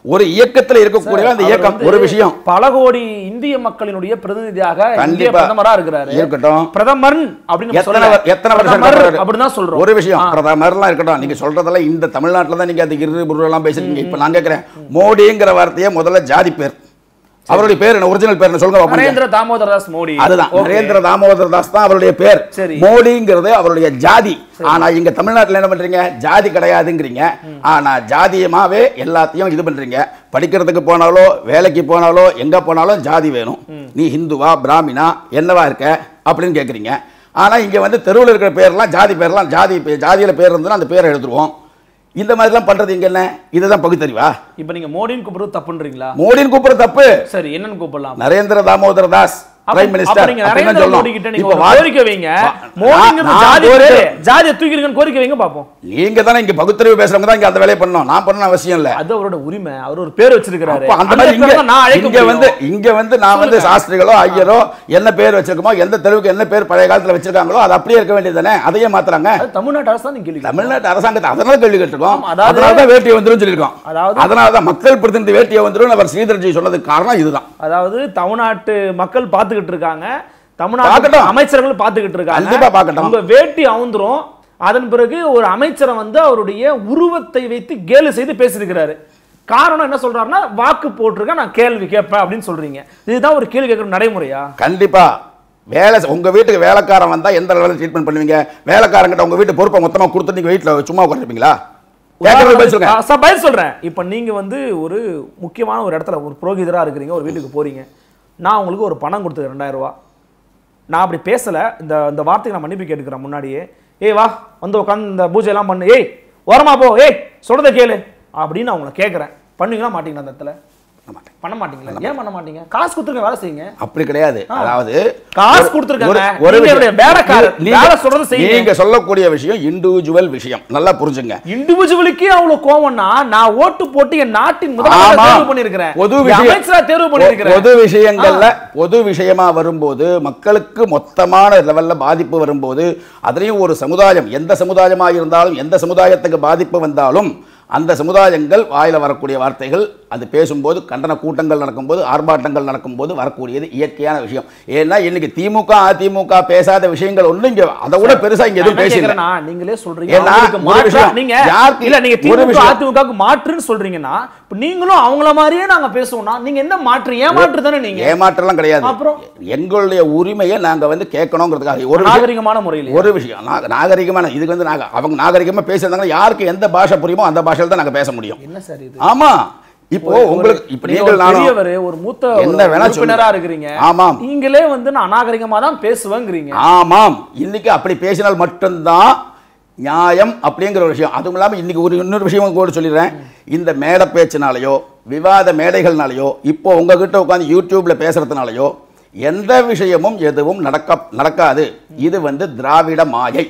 ஒரு இயக்கத்துல இருக்கக்கூடிய அந்த அவர் இயக்கம் வந்து ஒரு விஷயம் பல கோடி இந்திய மக்களினுடைய பிரதிநிதியாக இந்திய கண்டிப்பா. பிரதமரா இருக்கிறாரு இருக்கட்டும். பிரதமர் அப்படின்னு நம்ம எத்தனை சொல்லல. வ- எத்தனை வருஷம் பிரதமர் இருக்காரு? அப்படின்னு தான் சொல்றோம் ஒரு விஷயம் பிரதமர்லாம் இருக்கட்டும் நீங்க சொல்றதெல்லாம் இந்த தமிழ்நாட்டுல தான் நீங்க அது இரு எல்லாம் பேசுறீங்க இப்ப நான் கேட்கிறேன் மோடிங்கிற வார்த்தையே முதல்ல ஜாதி பேர் அவருடைய பேர் என்ன ஒரிஜினல் பேர் என்ன சொல்லுங்க பாப்போம். நரேந்திர தாமோதர் தாஸ் மோடி அதுதான் Okay. நரேந்திர தாமோதர் தாஸ் தான் அவருடைய பேர் சரி. மோடிங்கிறது அவருடைய ஜாதி ஆனா இங்க தமிழ்நாட்டுல என்ன பண்றீங்க ஜாதி கிடையாதுங்கிறீங்க ஆனா ஜாதியமாவே எல்லாத்தையும் இது பண்றீங்க படிக்கிறதுக்கு போனாலோ வேலைக்கு போனாலோ எங்க போனாலும் ஜாதி வேணும் நீ ஹிந்துவா பிராமினா என்னவா இருக்க அப்படின்னு கேக்குறீங்க ஆனா இங்க வந்து தெருவில் இருக்கிற பேர்லாம் ஜாதி பேர்லாம் ஜாதி பே- ஜாதியில பேர் இருந்ததுன்னா அந்த பேரை எழுதுருவோம் இந்த மாதிரிலாம் பண்றது இங்க என்ன இதுதான் பகுத்தறிவா இப்ப நீங்க மோடின்னு கூப்பிடுறது தப்புன்றீங்களா மோடின்னு கூப்பிடுற தப்பு சரி என்னன்னு கூப்பிடலாம் நரேந்திர தாமோதர் தாஸ் அப்ப- பிரைம் அப்ப மினிஸ்டர் நீங்க அப்படின்னு நரேந்திர சொல்லணும். மோடி கிட்ட நீங்க இப்ப ஒரு வா- கோரிக்கை வைங்க வா- மோடிங்கிறது நான் ஜாதி ஒரு- பேரு. ஜாதியை தூக்கிருக்கன்னு கோரிக்கை வைங்க பாப்போம் நீங்க தானே இங்க பகுத்தறிவு பேசுறவங்க தான் இங்க அந்த வேலையை பண்ணணும் நான் பண்ணணும் அவசியம் இல்ல அது அவரோட உரிமை அவர் ஒரு பேர் வச்சிருக்காரு அப்ப அந்த மாதிரி இங்க பேரை தான் நான் அழைக்க இங்க வந்து முடியும். இங்க வந்து நான் வந்து சொல்லுங்க. சாஸ்திரிகளோ ஐயரோ என்ன பேர் வச்சிருக்கோமோ எந்த தெருவுக்கு என்ன பேர் பழைய காலத்துல வச்சிருக்காங்களோ அது அப்படியே இருக்க வேண்டியது தானே அதையே மாத்துறாங்க அது தமிழ்நாட்டு அரசு தான் நீங்க கேள்வி கேட்கணும். தமிழ்நாட்டு அரசாங்கத்தை அதனால கேள்வி கேட்டிருக்கோம் ஆமா, அதாவது- அதனால தான் வேட்டியை வந்துரும் சொல்லியிருக்கோம் அதாவது- அதனால தான் மக்கள் பிரதிநிதி வேட்டியை வந்துரும் அவர் ஸ்ரீதர்ஜி சொன்னதுக்கு காரணம் இதுதான் அதாவது தமிழ்நாட்டு மக்கள் பார்த்துக்கிட்டு இருக்காங்க தமிழ்நாட்டு பார்க்கட்டும். அமைச்சர்கள் பார்த்துக்கிட்டு இருக்காங்க கண்டிப்பா பார்க்கட்டும். உங்க வேட்டி அவுந்துரும் அதன் பிறகு ஒரு அமைச்சரை வந்து அவருடைய உருவத்தை வைத்து கேலி செய்து பேசியிருக்கிறாரு காரணம் என்ன சொல்றாருன்னா வாக்கு போட்டிருக்கேன் நான் கேள்வி கேட்பேன் அப்படின்னு சொல்றீங்க இதுதான் ஒரு கேள்வி கேட்கிற நடைமுறையா கண்டிப்பா வேலை செ- உங்க வீட்டுக்கு வேலைக்காரன் வந்தா எந்த லெவலில் ட்ரீட்மெண்ட் பண்ணுவீங்க வேலைக்காரங்கிட்ட உங்க வீட்டு பொறுப்பை மொத்தமா கொடுத்து நீங்க வீட்டுல சும்மா உட்காந்துருப்பீங்களா கேட்கறது பதில் சொல்லுங்க ஆ, சார், பதில் சொல்றேன் இப்போ நீங்க வந்து ஒரு முக்கியமான ஒரு இடத்துல ஒரு புரோகிதரா இருக்கிறீங்க ஒரு வீட்டுக்கு போறீங்க நான் உங்களுக்கு ஒரு பணம் கொடுத்துருக்கேன் ரெண்டாயிரம் ரூபாய் நான் அப்படி பேசல இந்த இந்த வார்த்தைக்கு நான் மன்னிப்பு கேட்டுக்கிறேன் முன்னாடியே ஏய் வா வந்து உட்காந்து இந்த பூஜை எல்லாம் பண்ணு ஏய் ஓரமா போ ஏய் சொல்றதை கேளு அப்படின்னு நான் உங்களை கேட்கறேன் பண்ணுவீங்களா மாட்டீங்களா அந்த இடத்துல பண்ண மாட்டேன். பண்ண மாட்டீங்களா ஏன் பண்ண மாட்டீங்க காசு கொடுத்துருங்க வேலை செய்யுங்க அப்படி கிடையாது அதாவது காசு ஒரு- கொடுத்திருக்காங்க. ஒரு- ஒரு நீங்க விஷயம். என்னுடைய வேலைக்காரர். நீங்க- வேலை சொல்றதை செய்யுங்க. நீங்க சொல்லக்கூடிய விஷயம் இண்டிவிஜுவல் விஷயம் நல்லா புரிஞ்சுங்க இண்டிவிஜுவலுக்கே அவ்வளவு கோவம்னா நான் ஓட்டு போட்டு என் நாட்டின் முதலமைச்சரை ஆமா. தேர்வு பண்ணிருக்கிறேன் பொது என் விஷயம் அமைச்சரா தேர்வு பண்ணிருக்கிறேன் பொது விஷயங்கள்ல பொது விஷயமா வரும்போது மக்களுக்கு மொத்தமான லெவல்ல பாதிப்பு வரும்போது அதுலயும் ஒரு சமுதாயம் எந்த சமுதாயமா இருந்தாலும் எந்த சமுதாயத்துக்கு பாதிப்பு வந்தாலும் அந்த சமுதாயங்கள் வாயில வரக்கூடிய வார்த்தைகள் அது பேசும்போது கண்டன கூட்டங்கள் நடக்கும்போது ஆர்ப்பாட்டங்கள் நடக்கும்போது வரக்கூடியது இயற்கையான விஷயம் ஏன்னா இன்னைக்கு திமுக அதிமுக பேசாத விஷயங்கள் ஒண்ணு இங்க அதை விட பெருசா இங்க நான் எதுவும் என்ன பேசல கேக்குறேன்னா, நீங்களே சொல்றீங்க ஏன்னா, அவங்களுக்கு ஒரு மாற்றா- விஷயம், நீங்க யாருக்கு- இல்ல நீங்க ஒரு திமுக விஷயம். அதிமுகவுக்கு மாற்றுன்னு சொல்றீங்கன்னா இப்ப நீங்களும் அவங்கள மாதிரியே நாங்க பேசுவோம்னா நீங்க என்ன மாற்று ஏமாற்று தானே நீங்க ஏமாற்றலாம் கிடையாது அப்புறம்? எங்களுடைய உரிமையை நாங்க வந்து கேட்கணுங்கிறதுக்காக ஒரு விஷயம் நாகரிகமான முறையில் ஒரு விஷயம் நாக- நாகரிகமான இதுக்கு வந்து நாங்க அவங்க நாகரிகமா பேசுறதாங்க யாருக்கு எந்த பாஷை புரியுமோ அந்த பாஷையில தான் நாங்க பேச முடியும் என்ன சார் இது ஆமா இப்போ உங்களுக்கு இப்ப நீங்க நீங்கள் ஒரு நானும் பெரியவர் ஒரு மூத்த என்ன ஒரு வேணா உறுப்பினரா சொல்லுங்க. இருக்கிறீங்க ஆமாம். நீங்களே வந்து நான் அநாகரிகமா தான் பேசுவேங்கிறீங்க ஆமாம் இன்னைக்கு அப்படி பேசினால் மட்டும்தான் நியாயம் அப்படிங்கிற ஒரு விஷயம் அதுவும் இல்லாமல் இன்னைக்கு ஒரு இன்னொரு விஷயம் கூட சொல்லிடுறேன் இந்த மேடை பேச்சினாலேயோ விவாத மேடைகள்னாலேயோ இப்போ உங்ககிட்ட உட்காந்து யூடியூப்ல பேசுறதுனாலயோ எந்த விஷயமும் எதுவும் நடக்க நடக்காது இது வந்து திராவிட மாயை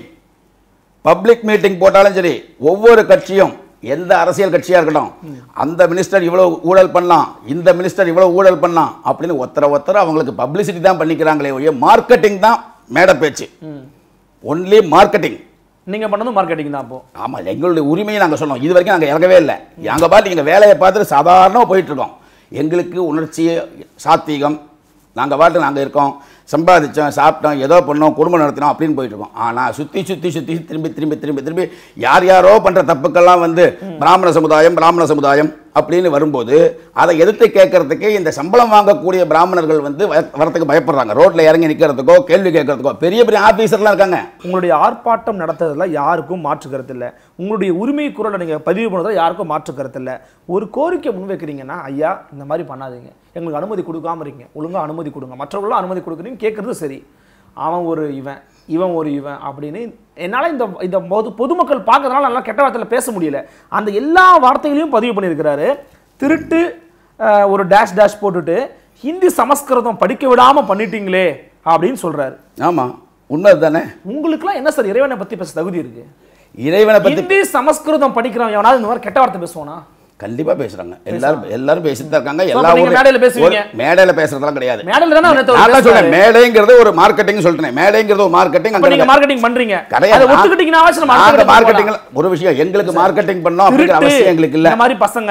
பப்ளிக் மீட்டிங் போட்டாலும் சரி ஒவ்வொரு கட்சியும் எந்த அரசியல் கட்சியா இருக்கட்டும் அந்த மினிஸ்டர் இவ்வளவு ஊழல் பண்ணலாம் இந்த மினிஸ்டர் இவ்வளவு ஊழல் பண்ணலாம் அப்படின்னு ஒத்தர ஒத்தர அவங்களுக்கு பப்ளிசிட்டி தான் பண்ணிக்கிறாங்களே ஒழிய மார்க்கெட்டிங் தான் மேடை பேச்சு ஒன்லி மார்க்கெட்டிங் நீங்க பண்ணது மார்க்கெட்டிங் தான் அப்போ ஆமா எங்களுடைய உரிமையை நாங்க சொன்னோம் இது வரைக்கும் நாங்க இறங்கவே இல்லை எங்க பாட்டு எங்க வேலையை பார்த்துட்டு சாதாரணமா போயிட்டு இருக்கோம் எங்களுக்கு உணர்ச்சி சாத்வீகம் நாங்க பாட்டு நாங்க இருக்கோம் சம்பாதிச்சோம் சாப்பிட்டோம் ஏதோ பண்ணோம் குடும்பம் நடத்தினோம் அப்படின்னு போயிட்டு இருக்கோம் ஆனா சுத்தி சுத்தி சுத்தி திரும்பி திரும்பி திரும்பி திரும்பி யார் யாரோ பண்ற தப்புக்கெல்லாம் வந்து பிராமண சமுதாயம் பிராமண சமுதாயம் அப்படின்னு வரும்போது அதை எதிர்த்து கேட்கறதுக்கு இந்த சம்பளம் வாங்கக்கூடிய பிராமணர்கள் வந்து வர- வரத்துக்கு பயப்படுறாங்க ரோட்ல இறங்கி நிக்கிறதுக்கோ கேள்வி கேட்கறதுக்கோ பெரிய பெரிய ஆபீசர்லாம் இருக்காங்க உங்களுடைய ஆர்ப்பாட்டம் நடத்துறதுல யாருக்கும் மாற்று கருத்து இல்லை உங்களுடைய உரிமை குரலை நீங்க பதிவு பண்ணுறதுல யாருக்கும் மாற்று கருத்து இல்லை ஒரு கோரிக்கை முன்வைக்கிறீங்கன்னா ஐயா இந்த மாதிரி பண்ணாதீங்க எங்களுக்கு அனுமதி கொடுக்காம இருக்கீங்க ஒழுங்கா அனுமதி கொடுங்க மற்றவர்களும் அனுமதி கொடுக்குறீங்க கேட்கறது சரி அவன் ஒரு இவன் இவன் ஒரு இவன் அப்படின்னு என்னால் இந்த இந்த பொது பொதுமக்கள் பார்க்கறதுனால நல்லா கெட்ட வார்த்தையில் பேச முடியல அந்த எல்லா வார்த்தைகளையும் பதிவு பண்ணியிருக்கிறாரு திருட்டு அஹ், ஒரு டேஷ் டேஷ் போட்டுட்டு ஹிந்தி சமஸ்கிருதம் படிக்க விடாம பண்ணிட்டீங்களே அப்படின்னு சொல்றாரு ஆமா உண்மை தானே உங்களுக்குலாம் என்ன சார் இறைவனை பத்தி பேச தகுதி இருக்கு இறைவனை பத்தி ஹிந்தி சமஸ்கிருதம் படிக்கிறவன் எவனாவது இந்த மாதிரி கெட்ட வார்த்தை பேசுவானா கண்டிப்பா பேசுறாங்க எல்லாரும் எல்லாரும் பேசிட்டு தான் இருக்காங்க அப்ப எல்லா நீங்க ஊர்லயும் மேடையில பேசுவீங்க? ஒரு- மேடையில பேசுறதெல்லாம் கிடையாது மேடையில தானே அவர் நேத்து நான் தான் பேசுறாரு. சொல்றேன் மேடைங்கிறது ஒரு மார்க்கெட்டிங் சொல்றேன் மேடைங்கிறது ஒரு மார்க்கெட்டிங் அப்ப நீங்க மார்க்கெட்டிங் பண்றீங்க கிடையாது. அதை ஒத்துக்கிட்டீங்கன்னா ஆச்சு நம்ம அடுத்த நாங்க கட்டத்துக்கு மார்க்கெட்டிங் போகலாம். ஒரு விஷயம் எங்களுக்கு மார்க்கெட்டிங் பண்ணோம் அப்படிங்கிற திருட்டு, அவசியம் எங்களுக்கு இல்ல இந்த மாதிரி பசங்க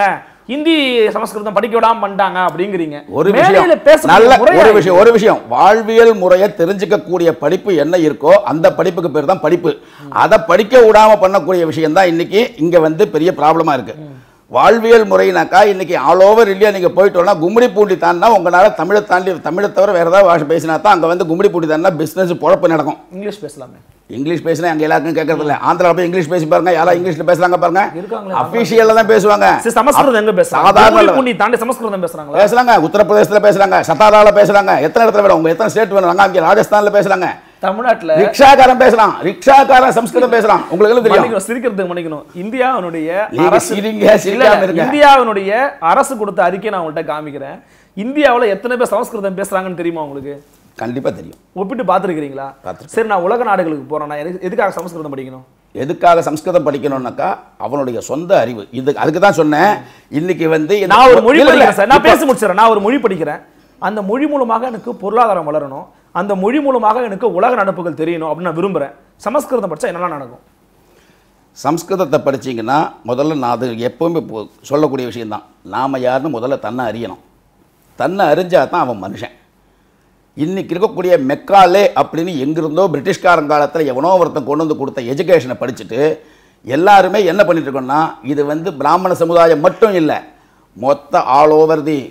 ஹிந்தி சமஸ்கிருதம் படிக்க விடாம பண்ணிட்டாங்க அப்படிங்கிறீங்க ஒரு மேடையில விஷயம் பேசக்கூடிய நல்ல முறையா ஒரு விஷயம் ஒரு விஷயம் வாழ்வியல் முறையை தெரிஞ்சுக்கக்கூடிய படிப்பு என்ன இருக்கோ அந்த படிப்புக்கு பேர் தான் படிப்பு அதை படிக்க விடாம பண்ணக்கூடிய விஷயம் தான் இன்னைக்கு இங்க வந்து பெரிய ப்ராப்ளமா இருக்கு வாழ்வியல் முறைனாக்கா இன்னைக்கு ஆல் ஓவர் இந்தியா நீங்க போயிட்டோம்னா கும்மிடி பூண்டி தாண்டினா உங்களால தமிழை தாண்டி தமிழை தவிர வேற ஏதாவது பாஷை பேசினா தான் அங்க வந்து கும்மிடி பூண்டி தாண்டினா பிசினஸ் பொழப்பு நடக்கும் இங்கிலீஷ் பேசலாமே இங்கிலீஷ் பேசினா அங்க எல்லாருக்கும் கேட்கறது இல்ல ஆந்திரா போய் இங்கிலீஷ் பேசி பாருங்க யாரா இங்கிலீஷ்ல பேசுறாங்க பாருங்க இருக்காங்களே, அபிஷியல்ல தான் பேசுவாங்க சரி, சமஸ்கிருதம் எங்க பேசுறாங்க சாதாரண கும்மிடி பூண்டி தாண்டி சமஸ்கிருதம் பேசுறாங்களா பேசுறாங்க உத்தரப்பிரதேசத்துல பேசுறாங்க சத்தாரால பேசுறாங்க எத்தனை இடத்துல வேணும் உங்க எத்தனை ஸ்டேட் வேணும் அங்க ராஜஸ்தான்ல பேசுறாங்க தமிழ்நாட்டுல ரிக்ஷாக்காரன் பேசுறான் ரிக்ஷாக்காரன் சம்ஸ்கிருதம் பேசுறான் உங்களுக்கு எல்லாம் தெரியும் மன்னிக்கணும், சிரிக்கிறதுக்கு மன்னிக்கணும் இந்தியாவினுடைய நீங்க அரசு சிரிங்க, இல்ல, சிரிக்காம இல்ல, இருங்க. இந்தியாவினுடைய அரசு கொடுத்த அறிக்கை நான் உங்கள்கிட்ட காமிக்கிறேன் இந்தியாவுல எத்தனை பேர் சமஸ்கிருதம் பேசுறாங்கன்னு தெரியுமா உங்களுக்கு கண்டிப்பா தெரியும் ஒப்பிட்டு பார்த்துருக்கீங்களா பார்த்திருக்கேன். சரி நான் உலக நாடுகளுக்கு போறேன் நான் எதுக்கு- எதுக்காக சமஸ்கிருதம் படிக்கணும் எதுக்காக சம்ஸ்கிருதம் படிக்கணும்னாக்கா அவனுடைய சொந்த அறிவு இது அதுக்கு தான் சொன்னேன் இன்னைக்கு வந்து இந்த- நான் ஒரு மொழி இல்ல, இல்ல, படிக்கிறேன் சார் நான் இப்ப- பேசி முடிச்சிடறேன் நான் ஒரு மொழி படிக்கிறேன் அந்த மொழி மூலமாக எனக்கு பொருளாதாரம் வளரணும் அந்த மொழி மூலமாக எனக்கு உலக நடப்புகள் தெரியணும் அப்படின்னு நான் விரும்புறேன் சமஸ்கிருதம் படிச்சா என்னெல்லாம் நடக்கும் சம்ஸ்கிருதத்தை படிச்சீங்கன்னா முதல்ல நான் அது எப்பவுமே இப்போ சொல்லக்கூடிய விஷயம்தான் நாம் யாருன்னு முதல்ல தன்னை அறியணும் தன்னை அறிஞ்சா தான் அவன் மனுஷன் இன்னைக்கு இருக்கக்கூடிய மெக்காலே அப்படின்னு எங்கிருந்தோ பிரிட்டிஷ்காரன் காலத்தில் எவனோ ஒருத்தன் கொண்டு வந்து கொடுத்த எஜுகேஷனை படிச்சுட்டு எல்லாருமே என்ன பண்ணிட்டு இருக்கோம்னா இது வந்து பிராமண சமுதாயம் மட்டும் இல்லை மொத்த ஆல் ஓவர் தி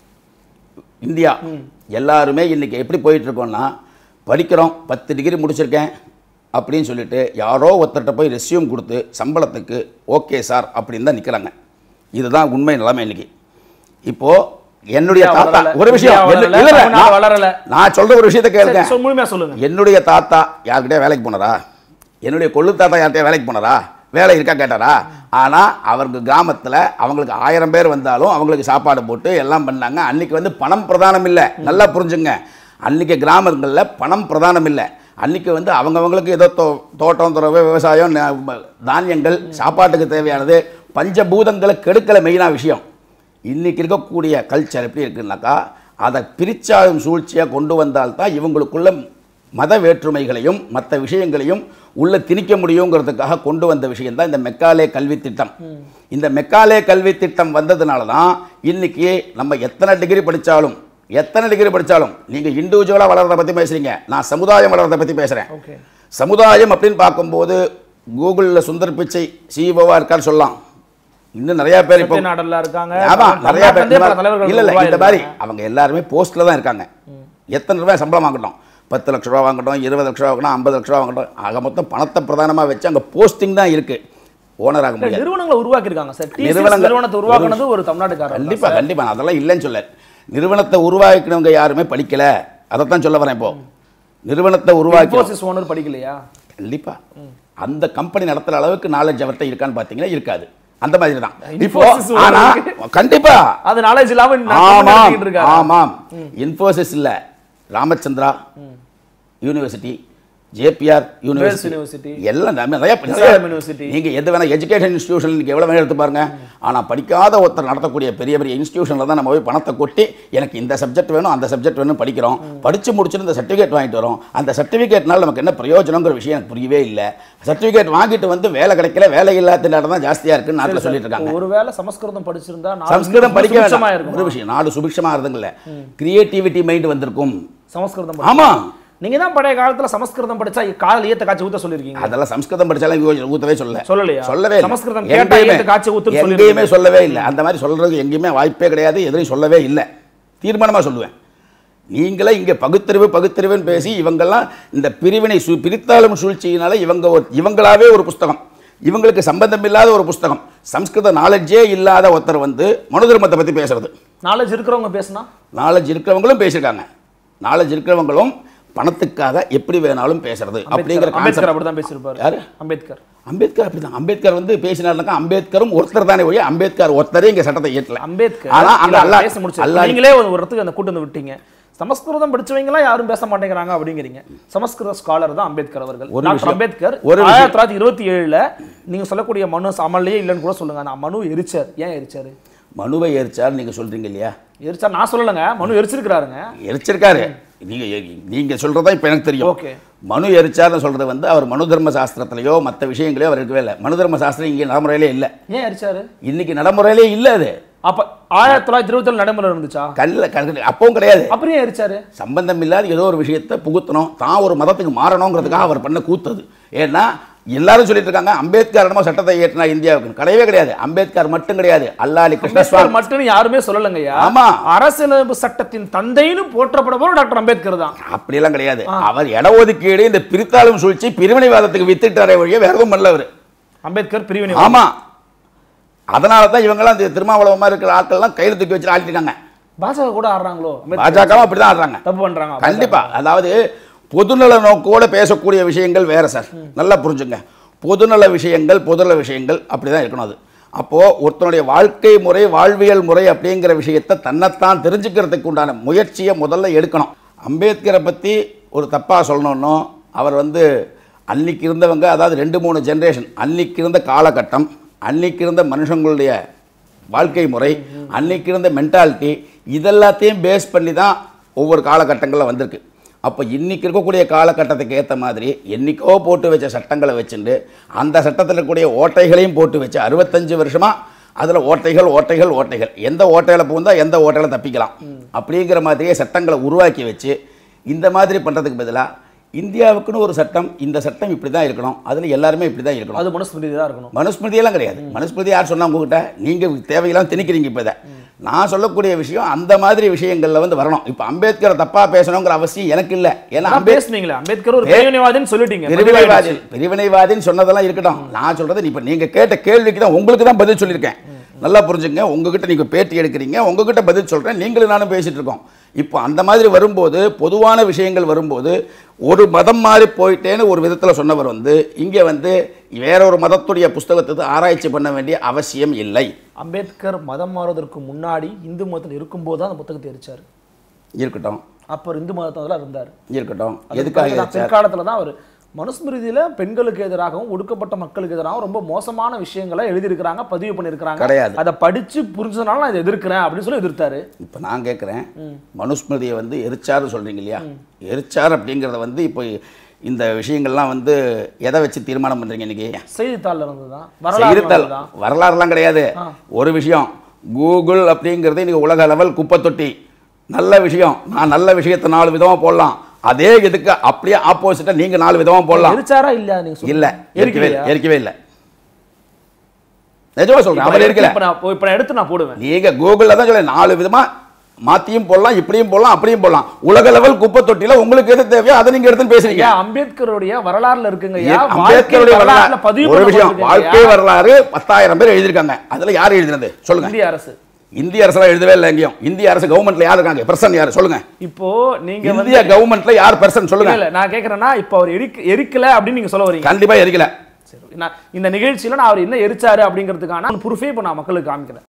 இந்தியா எல்லாருமே இன்னைக்கு எப்படி போயிட்டு இருக்கோம்னா படிக்கிறோம் பத்து டிகிரி முடிச்சிருக்கேன் அப்படின்னு சொல்லிட்டு யாரோ ஒருத்தர்கிட்ட போய் ரெஸ்யூம் கொடுத்து சம்பளத்துக்கு ஓகே சார் அப்படின்னு தான் நிற்கிறாங்க இதுதான் உண்மை நிலைமை இன்னைக்கு இப்போ என்னுடைய இந்தியா தாத்தா வளரல, ஒரு விஷயம் இந்தியா என்ன- வளரல, இல்ல, இல்ல, தமிழ்நாடு நான்- வளரல. நான் சொல்ற ஒரு விஷயத்தை கேளுங்க சரி, சொல், முழுமையா சொல்லுங்க என்னுடைய தாத்தா யார்கிட்டயே வேலைக்கு போனாரா என்னுடைய கொள்ளு தாத்தா யார்கிட்டயே வேலைக்கு போனாரா வேலை இருக்கா கேட்டாரா ஆனா அவருக்கு கிராமத்துல அவங்களுக்கு ஆயிரம் பேர் வந்தாலும் அவங்களுக்கு சாப்பாடு போட்டு எல்லாம் பண்ணாங்க அன்னைக்கு வந்து பணம் பிரதானம் இல்லை நல்லா புரிஞ்சுங்க அன்னைக்கு கிராமங்களில் பணம் பிரதானம் இல்லை அன்னைக்கு வந்து அவங்கவங்களுக்கு ஏதோ தோ தோட்டம் துறவு விவசாயம் ந- தானியங்கள் சாப்பாட்டுக்கு தேவையானது பஞ்சபூதங்களை கெடுக்கல மெயினாக விஷயம் இன்னைக்கு இருக்கக்கூடிய கல்ச்சர் எப்படி இருக்குன்னாக்கா அதை பிரிச்சாலும் சூழ்ச்சியாக கொண்டு வந்தால்தான் இவங்களுக்குள்ள மத வேற்றுமைகளையும் மற்ற விஷயங்களையும் உள்ள திணிக்க முடியுங்கிறதுக்காக கொண்டு வந்த விஷயம் தான் இந்த மெக்காலே கல்வி திட்டம் இந்த மெக்காலே கல்வி திட்டம் வந்ததுனால தான் இன்னைக்கு நம்ம எத்தனை டிகிரி படித்தாலும் எத்தனை டிகிரி படித்தாலும் நீங்கள் இண்டிவிஜுவலாக வளர்றதை பற்றி பேசுறீங்க நான் சமுதாயம் வளர்றதை பற்றி பேசுகிறேன் ஓகே சமுதாயம் அப்படின்னு பார்க்கும்போது கூகுளில் சுந்தர் பிச்சை சிஇஓவாக இருக்கான்னு சொல்லலாம் இன்னும் நிறைய பேர் இப்போ நாடெல்லாம் இருக்காங்க ஆமா நிறைய பேர் தமிழ்நாட்டிலே இந்த பல மாதிரி- தலைவர்கள் இல்ல இல்ல இந்த மாதிரி உருவாயிருக்காங்க. அவங்க எல்லாருமே போஸ்ட்ல தான் இருக்காங்க எத்தனை ரூபாய் சம்பளம் வாங்கட்டும் பத்து லட்ச ரூபா வாங்கட்டும் இருபது லட்ச ரூபா வாங்கட்டும் ஐம்பது லட்ச ரூபா வாங்கட்டும் ஆக மொத்தம் பணத்தை பிரதானமா வச்சு அங்க போஸ்டிங் தான் இருக்கு ஓனர் ஆக இல்ல, முடியாது நிறுவனங்களை உருவாக்கி இருக்காங்க சார் TCS நிறுவனங்கள் நிறுவனத்தை உருவாக்குனது ஒரு தமிழ்நாட்டுக்காரர் கண்டிப்பா கண்டிப்பா நான் அதெல்லாம் இல்லைன்னு சொல்ல நிறுவனத்தை உருவாக்கினவங்க யாருமே படிக்கல அதைத்தான் சொல்ல வரேன் இப்போ நிறுவனத்தை உருவாக்கி இன்ஃபோசிஸ் ஓனர் படிக்கலையா கண்டிப்பா அந்த கம்பெனி நடத்துற அளவுக்கு நாலேஜ் அவர்கிட்ட இருக்கான்னு பாத்தீங்கன்னா இருக்காது அந்த மாதிரி தான் இப்போ Infosys ஆனா இருக்கு. கண்டிப்பா அது நாலேஜ் இல்லாம ஆமாம் நடத்திட்டு இருக்காரு ஆமாம் இன்ஃபோசிஸ் இல்ல Ramachandra university JBR University. University எல்லாம் நம்ம நிறைய SRM University. நீங்க எது வேணா எஜுகேஷன் இன்ஸ்டியூஷன் நீங்க எவ்வளவு வேணா எடுத்து பாருங்க ஆனா படிக்காத ஒருத்தர் நடத்தக்கூடிய பெரிய பெரிய இன்ஸ்டியூஷன்ல தான் நம்ம போய் பணத்தை கொட்டி எனக்கு இந்த சப்ஜெக்ட் வேணும் அந்த சப்ஜெக்ட் வேணும் படிக்கிறோம் படிச்சு முடிச்சுட்டு இந்த சர்டிஃபிகேட் வாங்கிட்டு வரோம் அந்த சர்டிஃபிகேட்னால நமக்கு என்ன பிரயோஜனங்கிற விஷயம் எனக்கு புரியவே இல்லை சர்டிஃபிகேட் வாங்கிட்டு வந்து வேலை கிடைக்கல வேலை இல்லாத நேரம் தான் ஜாஸ்தியா இருக்குன்னு நாட்டில் சொல்லிட்டு இருக்காங்க ஒருவேளை சமஸ்கிருதம் படிச்சிருந்தா நாடு சம்ஸ்கிருதம் படிக்க சுபிட்சமா வேண்டாம் இருக்கும் ஒரு விஷயம் நாடு சுபிக்ஷமா இருந்துங்கல்ல கிரியேட்டிவிட்டி மைண்ட் வந்திருக்கும் சமஸ்கிருதம் படி- ஆமா நீங்க தான் பழைய காலத்துல சமஸ்கிருதம் படிச்சா காலையில ஈத்த காய்ச்சி ஊத்த சொல்லிருக்கீங்க அதெல்லாம் சம்ஸ்கிருதம் படிச்சாலும் ஊ- ஊத்தவே சொல்ல சொல்லலையா? சொல்லவே இல்லை. சமஸ்கிருதம் கேட்டா எங்கேயுமே- ஏத்து காய்ச்சி ஊத்துன்னு எங்கேயுமே சொல்லிருக்கீங்க. சொல்லவே இல்லை அந்த மாதிரி சொல்றதுக்கு எங்கேயுமே வாய்ப்பே கிடையாது எதுலையும் சொல்லவே இல்லை தீர்மானமா சொல்லுவேன் நீங்களே இங்க பகுத்தறிவு பகுத்தறிவுன்னு பேசி இவங்கெல்லாம் இந்த பிரிவினை சு பிரித்தாளும் சூழ்ச்சியினால இவங்க ஒரு இவங்களாவே ஒரு புஸ்தகம் இவங்களுக்கு சம்பந்தம் இல்லாத ஒரு புஸ்தகம் சம்ஸ்கிருத நாலேஜே இல்லாத ஒருத்தர் வந்து மனு தர்மத்தை பத்தி பேசுறது நாலேஜ் இருக்கிறவங்க பேசுனா நாலேஜ் இருக்கிறவங்களும் பேசியிருக்காங்க நாலேஜ் இருக்கிறவங்களும் பணத்துக்காக எப்படி வேணாலும் பேசுறது அப்படிங்கிற அம்பேத்கர் அம்பேத்கர் கான்செப்ட் அப்படிதான் பேசியிருப்பாரு யாரு அம்பேத்கர் அம்பேத்கர் அப்படிதான் அம்பேத்கர் வந்து பேசினாருனாக்கா அம்பேத்கரும் ஒருத்தர் தானே ஒழிய அம்பேத்கர் ஒருத்தரே இங்க சட்டத்தை ஏற்றல அம்பேத்கர் ஆனா அங்க இல்ல, அல்லா பேச முடிச்சு அல்லா நீங்களே ஒரு ஒரு இடத்துக்கு அந்த கூட்டு வந்து விட்டீங்க சமஸ்கிருதம் படிச்சவங்க எல்லாம் யாரும் பேச மாட்டேங்கிறாங்க அப்படிங்கிறீங்க சமஸ்கிருத ஸ்காலர் தான் அம்பேத்கர் அவர்கள் ஒரு டாக்டர் விஷயம். அம்பேத்கர் ஒரு விஷயம். ஆயிரத்தி தொள்ளாயிரத்தி இருபத்தி ஏழுல நீங்க சொல்லக்கூடிய மனு அமல்லையே இல்லைன்னு கூட சொல்லுங்க அந்த மனு எரிச்சார் ஏன் எரிச்சாரு மனுவை எரிச்சார் நீங்க சொல்றீங்க இல்லையா எரிச்சார் நான் சொல்லலைங்க மனு எரிச்சிருக்கிறாருங்க எரிச்சிருக்காரு நீங்க நீங்க சொல்றதா இப்ப எனக்கு தெரியும் ஓகே மனு எரிச்சார்னு சொல்றது வந்து அவர் மனு தர்ம சாஸ்திரத்திலேயோ மற்ற விஷயங்களையோ அவர் இருக்கவே இல்லை மனு தர்ம சாஸ்திரம் இங்கே நடைமுறையிலே இல்லை ஏன் எரிச்சாரு இன்னைக்கு நடைமுறையிலே இல்லை அது அப்ப ஆயிரத்தி தொள்ளாயிரத்தி இருபத்தி நடைமுறை இருந்துச்சா கல்ல கல் அப்பவும் கிடையாது அப்புறம் ஏன் எரிச்சாரு சம்பந்தம் இல்லாத ஏதோ ஒரு விஷயத்தை புகுத்தணும் தான் ஒரு மதத்துக்கு மாறணுங்கிறதுக்காக அவர் பண்ண கூத்தது ஏன்னா எல்லாரும் சொல்லிட்டு இருக்காங்க அம்பேத்கர் என்னமோ சட்டத்தை ஏற்றினா இந்தியாவுக்கு கிடையவே கிடையாது அம்பேத்கர் மட்டும் கிடையாது அல்லாலி கிருஷ்ணசுவாமி அம்பேத்கர் மட்டும் யாருமே சொல்லலங்கய்யா ஆமா. அரசியலமைப்பு சட்டத்தின் தந்தைன்னு போற்றப்படுபவர் டாக்டர் அம்பேத்கர் தான் அப்படியெல்லாம் கிடையாது அவர் இடஒதுக்கீடு இந்த பிரித்தாளும் சூழ்ச்சி பிரிவினைவாதத்துக்கு வித்துட்டாரே வழிய வேற எதுவும் பண்ணல அவரு அம்பேத்கர் பிரிவினை ஆமா அதனால தான் இவங்கெல்லாம் இந்த திருமாவளவன் மாதிரி இருக்கிற ஆட்கள்லாம் கையில் தூக்கி வச்சு ஆட்டிட்டு இருக்காங்க பாஜக கூட ஆடுறாங்களோ அம்பேத்கர் பாஜகவும் அப்படிதான் ஆடுறாங்க தப்பு பண்றாங்க கண்டிப்பா அதாவது பொதுநல நோக்கோட பேசக்கூடிய விஷயங்கள் வேற சார் நல்லா புரிஞ்சுங்க பொதுநல விஷயங்கள் பொதுநல விஷயங்கள் அப்படிதான் இருக்கணும் அது அப்போ ஒருத்தனுடைய வாழ்க்கை முறை வாழ்வியல் முறை அப்படிங்கிற விஷயத்தை தன்னைத்தான் தெரிஞ்சுக்கிறதுக்கு உண்டான முயற்சியை முதல்ல எடுக்கணும் அம்பேத்கரை பத்தி ஒரு தப்பா சொல்லணும்னோ அவர் வந்து அன்னைக்கு இருந்தவங்க அதாவது ரெண்டு மூணு ஜெனரேஷன் அன்னைக்கு இருந்த காலகட்டம் அன்னைக்கு இருந்த மனுஷங்களுடைய வாழ்க்கை முறை அன்னைக்கு இருந்த மென்டாலிட்டி இதெல்லாத்தையும் பேஸ் பண்ணி தான் ஒவ்வொரு காலகட்டங்களில் வந்திருக்கு அப்போ இன்னைக்கு இருக்கக்கூடிய காலகட்டத்துக்கு ஏற்ற மாதிரி என்னைக்கோ போட்டு வச்ச சட்டங்களை வச்சுண்டு அந்த சட்டத்தில் இருக்கக்கூடிய ஓட்டைகளையும் போட்டு வச்சு அறுபத்தஞ்சு வருஷமாக அதில் ஓட்டைகள் ஓட்டைகள் ஓட்டைகள் எந்த ஓட்டையில் பூந்தா எந்த ஓட்டையில் தப்பிக்கலாம் அப்படிங்கிற மாதிரியே சட்டங்களை உருவாக்கி வச்சு இந்த மாதிரி பண்ணுறதுக்கு பதிலாக இந்தியாவுக்குன்னு ஒரு சட்டம் இந்த சட்டம் இப்படி தான் இருக்கணும் அதில் எல்லாருமே இப்படி தான் இருக்கணும் அது மனுஸ்மிருதி தான் இருக்கணும் மனுஸ்மிருதியெல்லாம் கிடையாது மனுஸ்மிருதி யார் சொன்னா உங்ககிட்ட நீங்க தேவையெல்லாம் திணிக்கிறீங்க இப்போ இதை நான் சொல்லக்கூடிய விஷயம் அந்த மாதிரி விஷயங்கள்ல வந்து வரணும் இப்போ அம்பேத்கரை தப்பா பேசணுங்கிற அவசியம் எனக்கு இல்லை ஏன்னா அதான் அம்பேத் பேசுனீங்களே அம்பேத்கர் ஒரு பிரிவினைவாதின்னு சொல்லிட்டீங்க பிரிவினைவாதி பிரிவினைவாதின்னு சொன்னதெல்லாம் இருக்கட்டும் நான் சொல்றது இப்போ நீங்க கேட்ட கேள்விக்கு தான் உங்களுக்கு தான் பதில் சொல்லியிருக்கேன் நல்லா புரிஞ்சுங்க உங்ககிட்ட நீங்க பேட்டி எடுக்கிறீங்க உங்ககிட்ட பதில் சொல்றேன் நீங்களும் நானும் பேசிட்டு இருக்கோம் இப்போ அந்த மாதிரி வரும்போது பொதுவான விஷயங்கள் வரும்போது ஒரு மதம் மாறி போயிட்டேன்னு ஒரு விதத்தில் சொன்னவர் வந்து இங்கே வந்து வேற ஒரு மதத்துடைய புஸ்தகத்தை ஆராய்ச்சி பண்ண வேண்டிய அவசியம் இல்லை அம்பேத்கர் மதம் மாறுவதற்கு முன்னாடி இந்து மதத்தில் இருக்கும்போது தான் அந்த புத்தகத்தை எரிச்சாரு இருக்கட்டும் அப்ப இந்து மதத்துல இருந்தார் இருக்கட்டும் எதுக்காக எரிச்சார்? பிற்காலத்துல தான் அவர் மனுஸ்மிருதியில பெண்களுக்கு எதிராகவும் ஒடுக்கப்பட்ட மக்களுக்கு எதிராகவும் ரொம்ப மோசமான விஷயங்களை எழுதியிருக்கிறாங்க பதிவு பண்ணியிருக்கிறாங்க கிடையாது. அதை படிச்சு புரிஞ்சதுனால நான் இதை எதிர்க்கிறேன் அப்படின்னு சொல்லி எதிர்த்தாரு இப்போ நான் கேட்குறேன் மனுஸ்மிருதியை வந்து எரிச்சார்னு சொல்றீங்க இல்லையா எரிச்சார் அப்படிங்கிறத வந்து இப்போ இந்த விஷயங்கள்லாம் வந்து எதை வச்சு தீர்மானம் பண்றீங்க இன்னைக்கு செய்தித்தாள்ல இருந்துதான் வரலாறு செய்தித்தாள் தான் வரலாறுலாம் கிடையாது ஒரு விஷயம் கூகுள் அப்படிங்கிறது இன்னைக்கு உலக லெவல் குப்பை தொட்டி நல்ல விஷயம் நான் நல்ல விஷயத்தை நாலு விதமா போடலாம் அதே இதுக்கு அப்படியே ஆப்போசிட்டா நீங்க நாலு விதமா போடலாம் எரிச்சாரா இல்லையா நீங்க சொல்லுங்க. இல்ல எரிக்கவே எரிக்கலையா? எரிக்கவே இல்லை நிஜமா சொல்றேன் அவர் இருக்கல இப்ப நான் இப்ப நான் எடுத்து நான் போடுவேன் நீங்க கூகுள்ல தான் சொல்ல நாலு விதமா மாத்தியும் போடலாம் இப்படியும் போடலாம் அப்படியும் போடலாம் உலக லெவல் குப்பை தொட்டில உங்களுக்கு எது தேவையோ அதை நீங்க எடுத்து பேசுறீங்க ஐயா அம்பேத்கருடைய வரலாறுல இருக்குங்க ஐயா வாழ்க்கை அம்பேத்கருடைய வரலாறுல வரலாறு பதிவு ஒரு விஷயம் பண்ணப்பட்டிருக்குங்க வாழ்க்கை ஐயா. வரலாறு பத்தாயிரம் பேர் எழுதியிருக்காங்க அதுல யார் எழுதினது சொல்லுங்க இந்திய அரசு இந்திய அரசுலாம் எழுதவே இல்லை எங்கேயும் இந்திய அரசு கவர்மெண்ட்ல யார் இருக்காங்க பர்சன் யார் சொல்லுங்க இப்போ நீங்க வந்து இந்திய கவர்மெண்ட்ல யார் பர்சன் இல்ல, சொல்லுங்க இல்ல நான் கேக்குறேன்னா இப்போ அவர் எரிக்க எரிக்கல அப்படின்னு நீங்க சொல்ல வரீங்க கண்டிப்பா எரிக்கல சரி நான் இந்த நிகழ்ச்சியில நான் அவர் என்ன எரிச்சாரு அப்படிங்கிறதுக்கான ப்ரூஃபே இப்போ நான் மக்களுக்கு காமிக்கிறேன்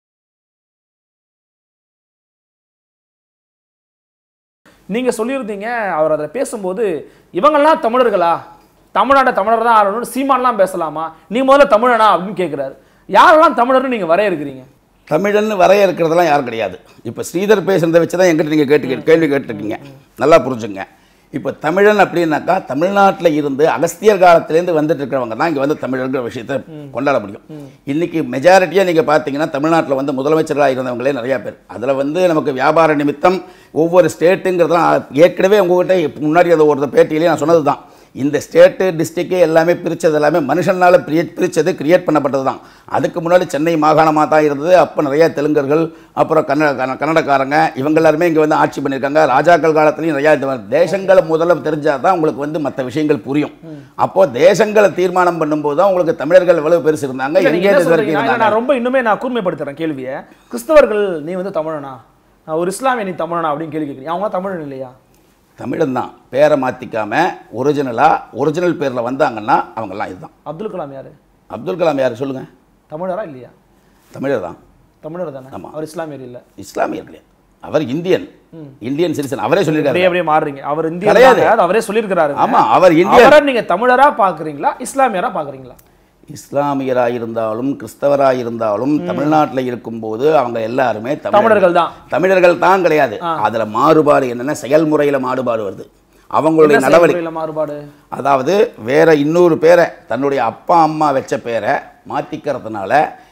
நீங்க சொல்லியிருந்தீங்க அவர் அதில் பேசும்போது இவங்கெல்லாம் தமிழர்களா தமிழ்நாட்டை தமிழர் தான் ஆளணும்னு சீமான்லாம் பேசலாமா நீ முதல்ல தமிழனா அப்படின்னு கேட்குறாரு யாரெல்லாம் தமிழர்னு நீங்க வரையறுக்கிறீங்க தமிழன் வரையறுக்கிறதெல்லாம் யாரும் கிடையாது இப்போ ஸ்ரீதர் பேசுறதை வச்சு தான் எங்கிட்ட நீங்கள் கேட்டு கேள்வி கேட்டிருக்கீங்க நல்லா புரிஞ்சுங்க இப்போ தமிழன் அப்படின்னாக்கா தமிழ்நாட்டில் இருந்து அகஸ்தியர் காலத்திலேருந்து வந்துட்டு இருக்கிறவங்க தான் இங்கே வந்து தமிழர்ங்கிற விஷயத்தை கொண்டாட முடியும் இன்னைக்கு மெஜாரிட்டியாக நீங்கள் பார்த்தீங்கன்னா தமிழ்நாட்டில் வந்து முதலமைச்சர்களாக இருந்தவங்களே நிறையா பேர் அதில் வந்து நமக்கு வியாபார நிமித்தம் ஒவ்வொரு ஸ்டேட்டுங்கிறதெல்லாம் ஏற்கனவே உங்ககிட்ட முன்னாடி அந்த ஒரு பேட்டியிலே நான் சொன்னது தான் இந்த ஸ்டேட்டு டிஸ்ட்ரிக்ட் எல்லாமே பிரித்தது எல்லாமே மனுஷனால் பிரிய பிரித்தது கிரியேட் பண்ணப்பட்டது தான் அதுக்கு முன்னாடி சென்னை மாகாணமாக தான் இருந்தது அப்போ நிறைய தெலுங்கர்கள் அப்புறம் கன்னட கன்ன- கன்னடக்காரங்க இவங்க எல்லாருமே இங்கே வந்து ஆட்சி பண்ணியிருக்காங்க ராஜாக்கள் காலத்துலையும் நிறையா இது மாதிரி தேசங்களை முதல்ல தெரிஞ்சால் தான் உங்களுக்கு வந்து மற்ற விஷயங்கள் புரியும் அப்போ தேசங்களை தீர்மானம் பண்ணும்போது தான் உங்களுக்கு தமிழர்கள் எவ்வளவு பெருசு இருந்தாங்க இல்ல, நீங்க எங்கே என்ன இது வரைக்கும் சொல்றீங்கன்னா, இல்ல, இருந்தாங்க நான் ரொம்ப இன்னுமே நான் கூர்மைப்படுத்துறேன் கேள்வியை கிறிஸ்தவர்கள் நீ வந்து தமிழனா நான் ஒரு இஸ்லாமிய நீ தமிழனா அப்படின்னு கேள்வி கேட்குறீங்க அவங்க தமிழன் இல்லையா தமிழன் தான் பேரை மாற்றிக்காம ஒரிஜினலாக ஒரிஜினல் பேரில் வந்தாங்கன்னா அவங்கெல்லாம் இதுதான் அப்துல் கலாம் யாரு அப்துல் கலாம் யார் சொல்லுங்கள் தமிழரா இல்லையா தமிழர் தான் தமிழர் தானே ஆமா. அவர் இஸ்லாமியர் இல்ல இஸ்லாமியர் கிடையாது அவர் இந்தியன் இந்தியன் சிட்டிசன் அவரே சொல்லியிருக்காரு அப்படியே அப்படியே மாறுறீங்க அவர் இந்திய கிடையாது. அவரே சொல்லியிருக்கிறாரு ஆமா அவர் இந்தியன் அவரை நீங்க தமிழரா பாக்குறீங்களா இஸ்லாமியரா பாக்குறீங்களா இஸ்லாமியராக இருந்தாலும் கிறிஸ்தவராக இருந்தாலும் தமிழ்நாட்டில் இருக்கும்போது அவங்க எல்லாருமே தமிழர்கள் தமிழர்கள் தான் தமிழர்கள் தான் கிடையாது அதுல மாறுபாடு என்னன்னா செயல்முறையில மாறுபாடு வருது அவங்களுடைய என்ன நடவடிக்கை செயல்முறையில மாறுபாடு அதாவது வேற இன்னொரு பேரை தன்னுடைய அப்பா அம்மா வச்ச பேரை மாத்திக்கிறதுனால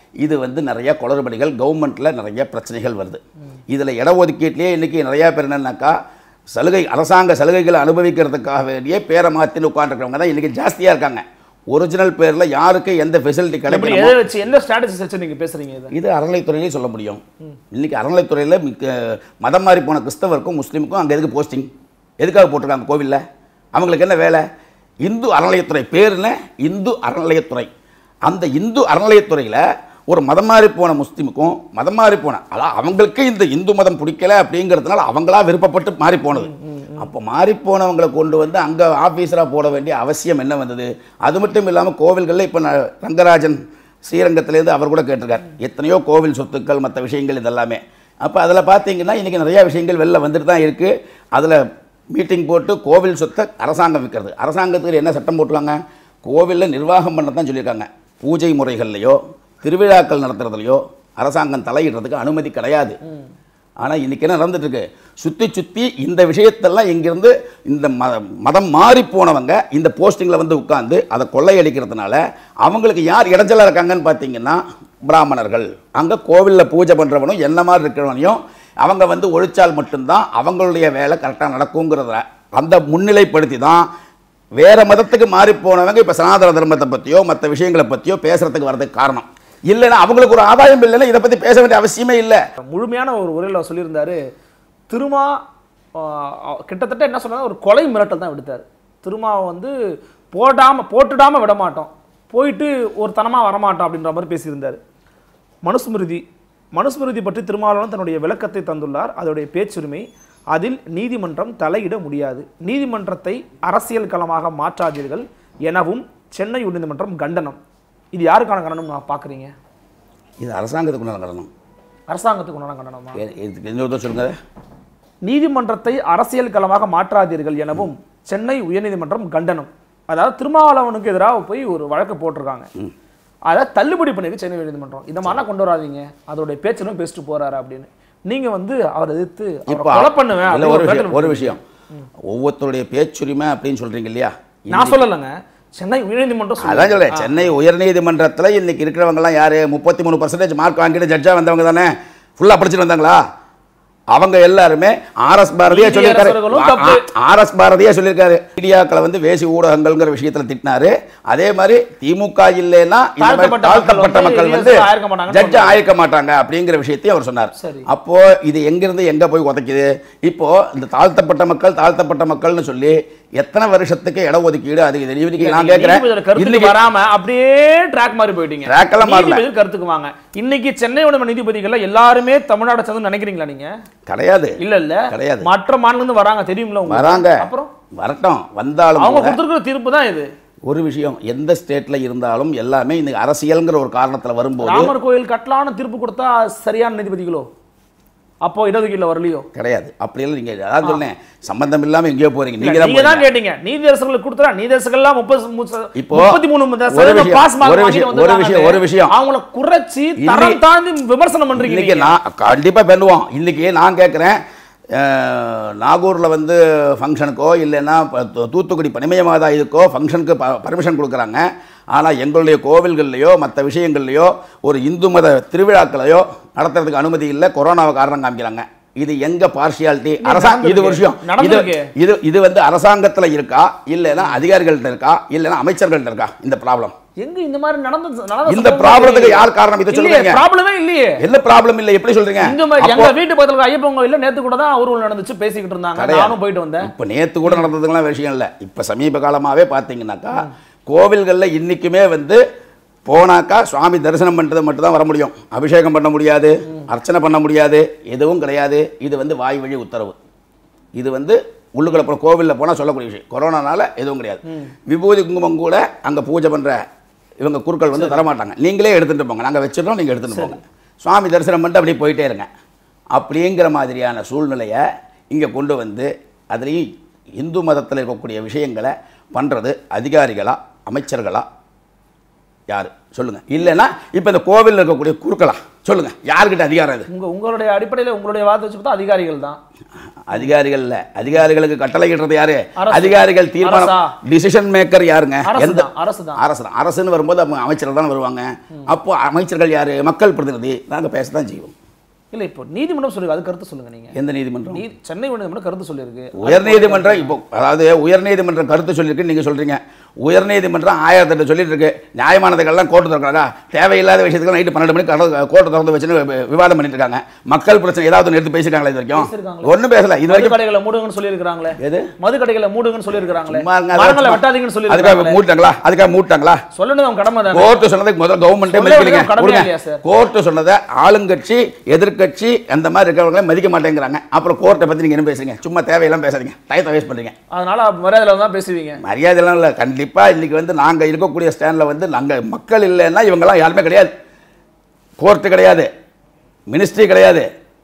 இது வந்து நிறைய குளறுபடிகள் கவர்மெண்ட்டில் நிறைய பிரச்சனைகள் வருது இதில் இடஒதுக்கீட்டிலேயே இன்றைக்கி நிறையா பேர் என்னன்னாக்கா சலுகை அரசாங்க சலுகைகளை அனுபவிக்கிறதுக்காக வேண்டிய பேரை மாற்றின்னு உட்காந்துருக்கிறவங்க தான் இன்றைக்கி ஜாஸ்தியாக இருக்காங்க ஒரிஜினல் பேரில் யாருக்கு எந்த ஃபெசிலிட்டி எப்படி கிடைக்கணும் எதை வச்சு எந்த ஸ்ட்ராட்டஜிஸ் வச்சு நீங்க பேசுறீங்க இதை இது அறநிலைத்துறையிலே சொல்ல முடியும் இன்னைக்கு அறநிலைத்துறையில் மிக்க மதம் மாறி போன கிறிஸ்தவருக்கும் முஸ்லீமுக்கும் அங்கே எதுக்கு போஸ்டிங் எதுக்காக போட்டிருக்காங்க கோவிலில் அவங்களுக்கு என்ன வேலை இந்து அறநிலையத்துறை பேருன்னு இந்து அறநிலையத்துறை அந்த இந்து அறநிலையத்துறையில் ஒரு மதம் மாறி போன முஸ்லீமுக்கும் மதம் மாறி போன அதான் அவங்களுக்கு இந்த இந்து மதம் பிடிக்கல அப்படிங்கிறதுனால அவங்களா விருப்பப்பட்டு மாறி போனது அப்போ மாறி போனவங்களை கொண்டு வந்து அங்கே ஆஃபீஸராக போட வேண்டிய அவசியம் என்ன வந்தது அது மட்டும் இல்லாமல் கோவில்களில் இப்போ ரங்கராஜன் ஸ்ரீரங்கத்திலேருந்து அவர் கூட கேட்டிருக்கார் எத்தனையோ கோவில் சொத்துக்கள் மற்ற விஷயங்கள் இதெல்லாமே அப்போ அதில் பார்த்தீங்கன்னா இன்றைக்கி நிறையா விஷயங்கள் வெளில வந்துட்டு தான் இருக்குது அதில் மீட்டிங் போட்டு கோவில் சொத்தை அரசாங்கம் விற்கிறது அரசாங்கத்துக்கு என்ன சட்டம் போட்டுருக்காங்க கோவிலில் நிர்வாகம் பண்ண தான் சொல்லியிருக்காங்க பூஜை முறைகள்லையோ திருவிழாக்கள் நடத்துறதுலையோ அரசாங்கம் தலையிடுறதுக்கு அனுமதி கிடையாது ஆனால் இன்றைக்கி என்ன நடந்துட்டு இருக்கு சுற்றி சுற்றி இந்த விஷயத்தெல்லாம் இங்கிருந்து இந்த ம மதம் மாறி போனவங்க இந்த போஸ்டிங்கில் வந்து உட்காந்து அதை கொள்ளையடிக்கிறதுனால அவங்களுக்கு யார் இடைஞ்சலாக இருக்காங்கன்னு பார்த்தீங்கன்னா பிராமணர்கள் அங்கே கோவிலில் பூஜை பண்ணுறவனும் என்ன மாதிரி இருக்கிறவனையும் அவங்க வந்து ஒழிச்சால் மட்டும்தான் அவங்களுடைய வேலை கரெக்டாக நடக்குங்கிறத அந்த முன்னிலைப்படுத்தி தான் வேற மதத்துக்கு மாறி போனவங்க இப்போ சனாதன தர்மத்தை பற்றியோ மற்ற விஷயங்களை பற்றியோ பேசுறதுக்கு வர்றதுக்கு காரணம் இல்லைன்னா அவங்களுக்கு ஒரு ஆதாயம் இல்லைன்னா இதை பற்றி பேச வேண்டிய அவசியமே இல்லை முழுமையான ஒரு உரையில் சொல்லியிருந்தாரு திருமா ஆஹ், கிட்டத்தட்ட என்ன சொன்னா ஒரு கொலை மிரட்டல் தான் விடுத்தார் திருமாவை வந்து போடாம போட்டுடாம விட மாட்டோம் போயிட்டு ஒரு தனமா வரமாட்டோம் அப்படின்ற மாதிரி பேசியிருந்தார் மனுஸ்மிருதி மனுஸ்மிருதி பற்றி திருமாவளவன் தன்னுடைய விளக்கத்தை தந்துள்ளார் அதோடைய பேச்சுரிமை அதில் நீதிமன்றம் தலையிட முடியாது நீதிமன்றத்தை அரசியல் களமாக மாற்றாதீர்கள் எனவும் சென்னை உயர்நீதிமன்றம் கண்டனம் இது யாருக்கான கண்டனம் நான் பார்க்குறீங்க இது அரசாங்கத்துக்கு உண்டான கடனம் அரசாங்கத்துக்கு உண்டான கண்டனமா எ- இதுக்கு இன்னொரு சொல்லுங்க நீதிமன்றத்தை அரசியல் களமாக மாற்றாதீர்கள் எனவும் சென்னை உயர்நீதிமன்றம் கண்டனம் அதாவது திருமாவளவனுக்கு எதிராக போய் ஒரு வழக்கு போட்டிருக்காங்க அதை தள்ளுபடி பண்ணிருக்கு சென்னை உயர்நீதிமன்றம் இதை மாதிரிலாம் கொண்டு வராதீங்க அதோடைய பேச்சலும் பேசிட்டு போறாரு அப்படின்னு நீங்க வந்து அவரை எதிர்த்து அவரை இப்போ கொலை பண்ணுவேன் இல்ல, அப்படின்னு ஒரு ஒரு விஷயம் பேட்டில் ஒரு விஷயம் ஒவ்வொருத்தருடைய பேச்சுரிமை அப்படின்னு சொல்றீங்க இல்லையா நான் சொல்லலைங்க சென்னை உயர்நீதிமன்றம் சொல்லுது. அதான் சொல்றேன் சென்னை உயர்நீதிமன்றத்தில் இன்னைக்கு இருக்கிறவங்கலாம் யாரு முப்பத்தி மூணு பர்சன்டேஜ் மார்க் வாங்கிட்டு ஜட்ஜா வந்தவங்க தானே ஃபுல்லாக படிச்சுட்டு வந்தாங்களா அவங்க எல்லாருமே ஆர்எஸ் பாரதியே சொல்லியிருக்காரு நீதியரசர்களும் தப்பு. ஆர்எஸ் பாரதியே சொல்லியிருக்காரு மீடியாக்களை வந்து வேசி ஊடகங்கள்ங்கிற விஷயத்துல திட்டினாரு அதே மாதிரி திமுக இல்லைன்னா இந்த மாதிரி தாழ்த்தப்பட்ட தாழ்த்தப்பட்ட மக்கள் மக்கள் வந்து வந்து ஆயிருக்க மாட்டாங்கன்னு ஜட்ஜ் ஆயிருக்க மாட்டாங்க அப்படிங்கிற விஷயத்தையும் அவர் சொன்னார் சரி. அப்போ இது எங்கிருந்து எங்க போய் உதைக்குது இப்போ இந்த தாழ்த்தப்பட்ட மக்கள் தாழ்த்தப்பட்ட மக்கள்னு சொல்லி எத்தனை வருஷத்துக்கு இட ஒதுக்கீடு அது இது இன்னைக்கு நான் கேட்கிறேன் நீதிபதியோட கருத்துக்கு இன்னைக்கு வராம அப்படியே ட்ராக் மாதிரி போயிட்டீங்க Track எல்லாம் மாறல. நீதிபதி கருத்துக்கு வாங்க இன்னைக்கு சென்னையோட நீதிபதிகள் எல்லாருமே தமிழ்நாடு சேர்ந்து நினைக்கிறீங்களா நீங்க கிடையாது இல்ல இல்ல கிடையாது. மற்ற மாநிலம் இருந்து வராங்க தெரியும்ல உங்களுக்கு வராங்க அப்புறம் வரட்டும் வந்தாலும் அவங்க கூட கொடுத்துருக்கிற தீர்ப்பு தான் இது ஒரு விஷயம் எந்த ஸ்டேட்ல இருந்தாலும் எல்லாமே இன்னைக்கு அரசியல்ங்கிற ஒரு காரணத்துல வரும்போது ராமர் கோயில் கட்டலான்னு தீர்ப்பு கொடுத்தா சரியான நீதிபதிகளோ அப்போ இடஒதுக்கீடுல வரலையோ கிடையாது அப்படியெல்லாம் நீங்க அதான் சொன்னேன் சம்பந்தம் இல்லாம எங்கேயோ போறீங்க நீங்க நீங்க தான் தான் போறீங்க. கேட்டீங்க நீதியரசர்களுக்கு கொடுத்தா நீதியரசர்கள்லாம் முப்பது இப்போ முப்பத்தி மூணு ஒரு விஷயம், பாஸ் மார்க் ஒரு வாங்கிட்டு விஷயம், ஒரு வந்திருக்காங்க. விஷயம், ஒரு விஷயம். அவங்கள குறைச்சி இன்னைக்கு- தரம் தாண்டி விமர்சனம் பண்றீங்க இன்னைக்கு நீங்க. நான் கண்டிப்பா பண்ணுவோம் இன்னைக்கு நான் கேட்குறேன் நாகூரில் வந்து ஃபங்க்ஷனுக்கோ இல்லைன்னா ப- தூ- தூத்துக்குடி பனிமய மாதா இதுக்கோ ஃபங்க்ஷனுக்கு பர்மிஷன் கொடுக்குறாங்க ஆனால் எங்களுடைய கோவில்கள்லையோ மற்ற விஷயங்கள்லையோ ஒரு இந்து மத திருவிழாக்களையோ நடத்துறதுக்கு அனுமதி இல்லை கொரோனாவை காரணம் காமிக்கிறாங்க இது எங்க பார்ஷியாலிட்டி அரசாங்க இது ஒரு விஷயம் இது நடந்திருக்கு. இது இது வந்து அரசாங்கத்துல இருக்கா இல்லைன்னா அதிகாரிகள்ட்ட இருக்கா இல்லைன்னா அமைச்சர்கள்ட்ட இருக்கா இந்த ப்ராப்ளம் எங்க இந்த மாதிரி நடந்து நடந்த இந்த சம்பவம் ப்ராப்ளத்துக்கு இல்லையே. யார் காரணம் இதை இல்லையே, சொல்லுங்க ப்ராப்ளமே இல்லையே என்ன ப்ராப்ளம் இல்லை எப்படி சொல்றீங்க இந்த மாதிரி அப்போ- எங்க வீட்டு பக்கத்துல இருக்க ஐயப்பன் கோயில்ல நேத்து கூட தான் ஊர்வலம் நடந்துச்சு பேசிக்கிட்டு இருந்தாங்க கிடையாது. நானும் போயிட்டு வந்தேன் இப்ப நேத்து கூட நடந்ததுக்கெல்லாம் விஷயம் இல்லை இப்ப சமீப காலமாவே பார்த்தீங்கன்னாக்கா கோவில்கள்ல இன்னைக்குமே வந்து போனாக்கா சுவாமி தரிசனம் பண்ணுறது மட்டும் தான் வர முடியும் அபிஷேகம் பண்ண முடியாது அர்ச்சனை பண்ண முடியாது எதுவும் கிடையாது இது வந்து வாய் வழி உத்தரவு இது வந்து உள்ளுக்குள்ள போன கோவிலில் போனால் சொல்லக்கூடிய விஷயம் கொரோனானால எதுவும் கிடையாது விபூதி குங்குமம் கூட அங்கே பூஜை பண்ணுற இவங்க குருக்கள் வந்து தரமாட்டாங்க நீங்களே எடுத்துகிட்டு போங்க நாங்கள் வச்சிடறோம் நீங்கள் எடுத்துகிட்டு போங்க சுவாமி தரிசனம் பண்ணிட்டு அப்படியே போயிட்டே இருங்க அப்படிங்கிற மாதிரியான சூழ்நிலையை இங்கே கொண்டு வந்து அதுலேயும் இந்து மதத்தில் இருக்கக்கூடிய விஷயங்களை பண்ணுறது அதிகாரிகளா அமைச்சர்களா யார் சொல்லுங்க இல்லைன்னா இப்போ இந்த கோவிலில் இருக்கக்கூடிய குறுக்களா சொல்லுங்க யாருக்கிட்ட அதிகாரம் இது உங்க உங்களுடைய அடிப்படையில உங்களுடைய வாதத்தை வச்சு பார்த்தா அதிகாரிகள் தான் அதிகாரிகள் இல்ல அதிகாரிகளுக்கு கட்டளையிடுறது யாரு அரசு. அதிகாரிகள் தீர்மானம் அரசா? டிசிஷன் மேக்கர் யாருங்க அரசு எந்த தான் அரசு தான் அரசு தான் அரசுன்னு வரும்போது அவங்க அமைச்சர்கள் தான் வருவாங்க அப்போ அமைச்சர்கள் யாரு மக்கள் பிரதிநிதி நாங்க பேச தான் செய்வோம் இல்ல இப்போ நீதிமன்றம் சொல்லுங்க அது கருத்து சொல்லுங்க நீங்க எந்த நீதிமன்றம் நீ சென்னை உயர்நீதிமன்றம் கருத்து சொல்லியிருக்கு உயர்நீதிமன்றம் இப்போ அதாவது உயர்நீதிமன்றம் கருத்து சொல்லியிருக்கு நீங்க சொல்றீங்க உயர்நீதிமன்றம் ஆயிரத்தி எட்டு சொல்லிட்டு இருக்கு நியாயமானதுக்கெல்லாம் கோர்ட்டு திறக்கிறாங்க தேவையில்லாத விஷயத்துக்கு நைட்டு பன்னெண்டு மணிக்கு கோர்ட்டு திறந்து வச்சு விவாதம் பண்ணிட்டு இருக்காங்க மக்கள் பிரச்சனை ஏதாவது ஒன்று எடுத்து பேசியிருக்காங்களா இது வரைக்கும் பேசியிருக்காங்களே. ஒன்றும் பேசல இது மது வரைக்கும் கடைகளை மூடுங்கன்னு சொல்லியிருக்காங்களே எது மது கடைகளை மூடுங்கன்னு சொல்லியிருக்காங்களே சும்மா இருங்க, மரங்களை சும்மா. வெட்டாதீங்கன்னு அதுக்காக சொல்லியிருக்காங்களே மூட்டாங்களா அதுக்காக மூட்டாங்களா சொல்லணும் அவங்க கடமை தானே கோர்ட்டு சொன்னதுக்கு முதல்ல கவர்மெண்ட்டே சொல்ல மதிக்கலைங்க வேண்டியது கடமை இல்லையா சார்? கோர்ட்டு சொன்னதை ஆளுங்கட்சி எதிர்க்கட்சி அந்த மாதிரி இருக்கிறவங்களே மதிக்க மாட்டேங்கிறாங்க அப்புறம் கோர்ட்டை பத்தி நீங்க என்ன பேசுறீங்க சும்மா தேவையெல்லாம் பேசாதீங்க டயத்தை வேஸ்ட் பண்றீங்க அதனால மரியாதையில தான் பேசுவீங்க மரியாதைலாம் இல்லை கண்டிப்பா இன்னைக்கு வந்து நாங்க இருக்கக்கூடிய ஸ்டாண்ட்ல வந்து நாங்க மக்கள் இல்லைன்னா இவங்கெல்லாம் யாருமே கிடையாது கோர்ட்டு கிடையாது மினிஸ்ட்ரி கிடையாது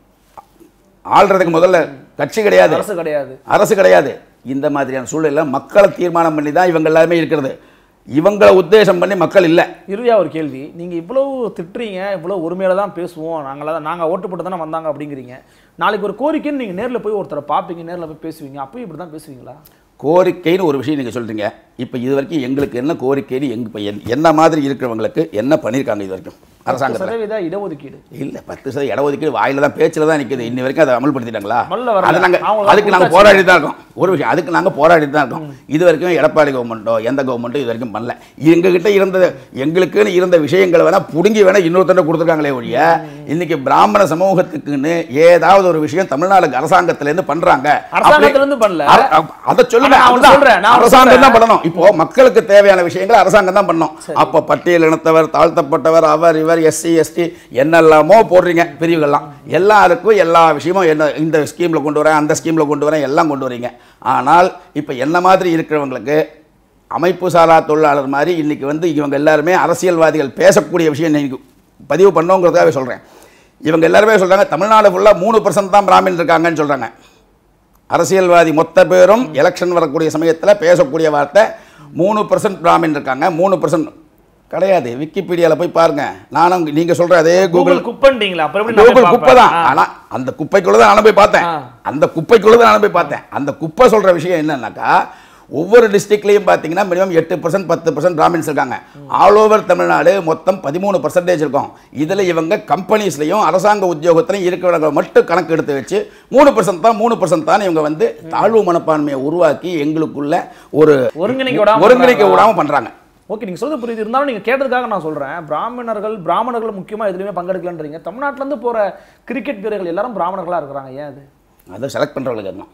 ஆள்றதுக்கு முதல்ல கட்சி கிடையாது அரசு கிடையாது அரசு கிடையாது இந்த மாதிரியான சூழ்நிலையில் மக்களை தீர்மானம் பண்ணி தான் இவங்க எல்லாருமே இருக்கிறது இவங்களை உத்தேசம் பண்ணி மக்கள் இல்லை இறுதியா ஒரு கேள்வி நீங்க இவ்வளவு திட்டுறீங்க இவ்வளவு உரிமையில தான் பேசுவோம் நாங்கள தான் நாங்க ஓட்டு போட்டு தானே வந்தாங்க அப்படிங்கிறீங்க நாளைக்கு ஒரு கோரிக்கைன்னு நீங்க நேர்ல போய் ஒருத்தரை பார்ப்பீங்க நேர்ல போய் பேசுவீங்க அப்பயும் இப்படி தான் பேசுவீங்களா கோரிக்கைன்னு ஒரு விஷயம் நீங்கள் சொல்கிறீங்க இப்போ இது வரைக்கும் எங்களுக்கு என்ன கோரிக்கைன்னு எங்க இப்போ என்- என்ன மாதிரி இருக்கிறவங்களுக்கு என்ன பண்ணியிருக்காங்க இது வரைக்கும் அரசாங்கத்தில் சதவீத இடஒதுக்கீடு இல்லை பத்து சதவீதம் இடஒதுக்கீடு வாயில தான் பேச்சில் தான் நிற்குது இன்னி வரைக்கும் அதை அமல்படுத்திட்டாங்களா அமல்ல வரல. அது நாங்கள் அவங்களுக்கு அதுக்கு நாங்கள் கொடுத்தாச்சு. போராடி தான் இருக்கோம் ஒரு விஷயம் அதுக்கு நாங்கள் போராடி தான் இருக்கோம் இது வரைக்கும் எடப்பாடி கவர்மெண்ட்டோ எந்த கவர்மெண்ட்டோ இது வரைக்கும் பண்ணல எங்ககிட்ட இருந்த எங்களுக்குன்னு இருந்த விஷயங்களை வேணா புடுங்கி வேணா இன்னொருத்தர கொடுத்துருக்காங்களே ஒழிய இன்னைக்கு பிராமண சமூகத்துக்குன்னு ஏதாவது ஒரு விஷயம் தமிழ்நாடு அரசாங்கத்திலேருந்து பண்றாங்க அரசாங்கத்துல இருந்து பண்ணல. அ- அ- அதை சொல்லுங்க ஆனா நான் ஒண்ணு அதுதான். சொல்றேன், நான் ஒண்ணு அரசாங்கம் சொல்றேன். தான் பண்ணணும் இப்போ மக்களுக்கு தேவையான விஷயங்களை அரசாங்கம் தான் பண்ணணும் அப்ப பட்டியல் இனத்தவர் தாழ்த்தப்பட்டவர் அவர் இவர் எஸ்சி எஸ்டி என்னெல்லாமோ போடுறீங்க பிரிவுகள்லாம் எல்லாருக்கும் எல்லா விஷயமும் என்ன இந்த ஸ்கீம்ல கொண்டு வரேன் அந்த ஸ்கீம்ல கொண்டு வரேன் எல்லாம் கொண்டு வரீங்க ஆனால் இப்ப என்ன மாதிரி இருக்கிறவங்களுக்கு அமைப்பு சாரா தொழிலாளர் மாதிரி இன்னைக்கு வந்து இவங்க எல்லாருமே அரசியல்வாதிகள் பேசக்கூடிய விஷயம் இன்னைக்கு பதிவு பண்ணோங்கிறதுக்காக சொல்றேன் இவங்க எல்லாருமே சொல்றாங்க தமிழ்நாடு ஃபுல்லாக மூணு பர்சன்ட் தான் பிராமின் இருக்காங்கன்னு சொல்றாங்க அரசியல்வாதி மொத்த பேரும் எலெக்ஷன் வரக்கூடிய சமயத்தில் பேசக்கூடிய வார்த்தை மூணு பர்சன்ட் பிராமின் இருக்காங்க மூணு பர்சன்ட் கிடையாது விக்கிபீடியாவில் போய் பாருங்க நானும் நீங்க சொல்ற அதே கூகுள் கூகுள் குப்பன்ட்டீங்களா அப்புறம் எப்படி நான் கூகுள் போய் குப்பை தான் பார்ப்பேன்? ஆனா அந்த குப்பைக்குள்ள தான் நானும் போய் பார்த்தேன் ஆ. அந்த குப்பைக்குள்ள தான் நானும் போய் பார்த்தேன் அந்த குப்பை சொல்ற விஷயம் என்னன்னாக்கா ஒவ்வொரு டிஸ்ட்ரிக்ட்லையும் பார்த்தீங்கன்னா மினிமம் எட்டு பர்சன்ட் பத்து பர்சன்ட் பிராமின்ஸ் இருக்காங்க ஆல் ஓவர் தமிழ்நாடு மொத்தம் பதிமூணு பர்சன்டேஜ் இருக்கும் இதில் இவங்க கம்பெனிஸ்லையும் அரசாங்க உத்தியோகத்திலையும் இருக்கிறவங்க மட்டும் கணக்கு எடுத்து வச்சு மூணு பர்சன்ட் தான் மூணு பர்சன்ட் தான் இவங்க வந்து தாழ்வு மனப்பான்மையை உருவாக்கி எங்களுக்குள்ள ஒரு ஒருங்கிணைக்க விடாம ஒருங்கிணைக்க பண்றாங்களா? விடாம பண்றாங்க ஓகே நீங்க சொல்றது புரியுது இருந்தாலும் நீங்க கேட்டதுக்காக நான் சொல்றேன் பிராமணர்கள் பிராமணர்கள் முக்கியமா எதுலையுமே பங்கெடுக்கலன்றீங்க தமிழ்நாட்டுல இருந்து போற கிரிக்கெட் வீரர்கள் எல்லாரும் பிராமணர்களா இருக்கிறாங்க ஏன் அது அதை செலக்ட் பண்றவங்க கேட்கணும்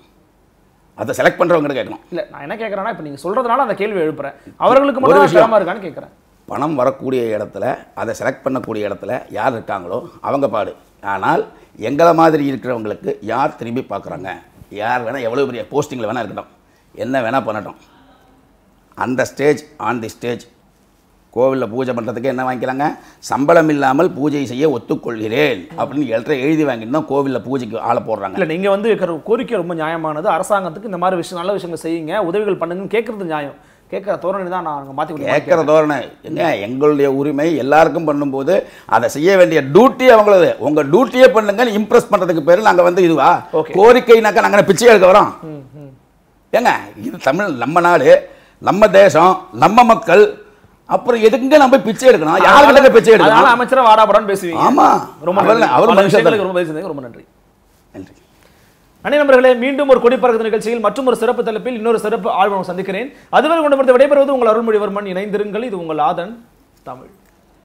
அதை செலக்ட் பண்றவங்க கேட்கணும் இல்ல நான் என்ன கேட்கறேன்னா இப்ப நீங்க சொல்றதுனால அந்த கேள்வி எழுப்புறேன் அவர்களுக்கு ஒரு மட்டும் விஷயம். திறமா இருக்கான்னு கேட்கறேன் பணம் வரக்கூடிய இடத்துல அதை செலக்ட் பண்ணக்கூடிய இடத்துல யார் இருக்காங்களோ அவங்க பாடு ஆனால் எங்களை மாதிரி இருக்கிறவங்களுக்கு யார் திரும்பி பார்க்குறாங்க யார் வேணால் எவ்வளோ பெரிய போஸ்டிங்கில் வேணால் இருக்கட்டும் என்ன வேணால் பண்ணட்டும் அந்த ஸ்டேஜ் ஆன் தி ஸ்டேஜ் கோவிலில் பூஜை பண்ணுறதுக்கு என்ன வாங்கிக்கிறாங்க சம்பளம் இல்லாமல் பூஜை செய்ய ஒத்துக்கொள்கிறேன் அப்படின்னு எழுத்து எழுதி வாங்கிட்டு தான் கோவிலில் பூஜைக்கு ஆளை போடுறாங்க இல்ல நீங்க வந்து இருக்கிற கோரிக்கை ரொம்ப நியாயமானது அரசாங்கத்துக்கு இந்த மாதிரி விஷயம் நல்ல விஷயங்கள் செய்யுங்க உதவிகள் பண்ணுங்கன்னு கேட்கறது நியாயம் கேட்கற தோரணை தான் நான் மாத்தி கொடுக்க கேட்குற தோரணை எங்க எங்களுடைய உரிமை எல்லாருக்கும் பண்ணும்போது அதை செய்ய வேண்டிய டியூட்டி அவங்களது உங்க டியூட்டியே பண்ணுங்கன்னு இம்ப்ரெஸ் பண்றதுக்கு பேரு நாங்க வந்து இதுவா Okay. கோரிக்கைனாக்கா நாங்க என்ன பிச்சை எடுக்க வரோம் ஏங்க இது தமிழ் நம்ம நாடு நம்ம தேசம் நம்ம மக்கள் அப்புறம் எதுக்குங்க நம்ம போய் பிச்சை எடுக்கணும் யாருக்கிட்ட பிச்சை அதனால எடுக்கணும் அமைச்சரா வாடாபடான்னு பேசுவீங்க ஆமா ரொம்ப அவர் நன்றி. அவர் பல மனுஷன் விஷயங்களுக்கு ரொம்ப பதில் செஞ்சதுக்கு ரொம்ப நன்றி நன்றி அணி நண்பர்களே மீண்டும் ஒரு கொடி பறக்குது நிகழ்ச்சியில் மற்றும் ஒரு சிறப்பு தலைப்பில் இன்னொரு சிறப்பு ஆழ்வனம் சந்திக்கிறேன் அதுவரை கொண்டு விடைபெறுவது உங்கள் அருள்மொழிவர்மன் இணைந்திருங்கள் இது உங்கள் ஆதன் தமிழ்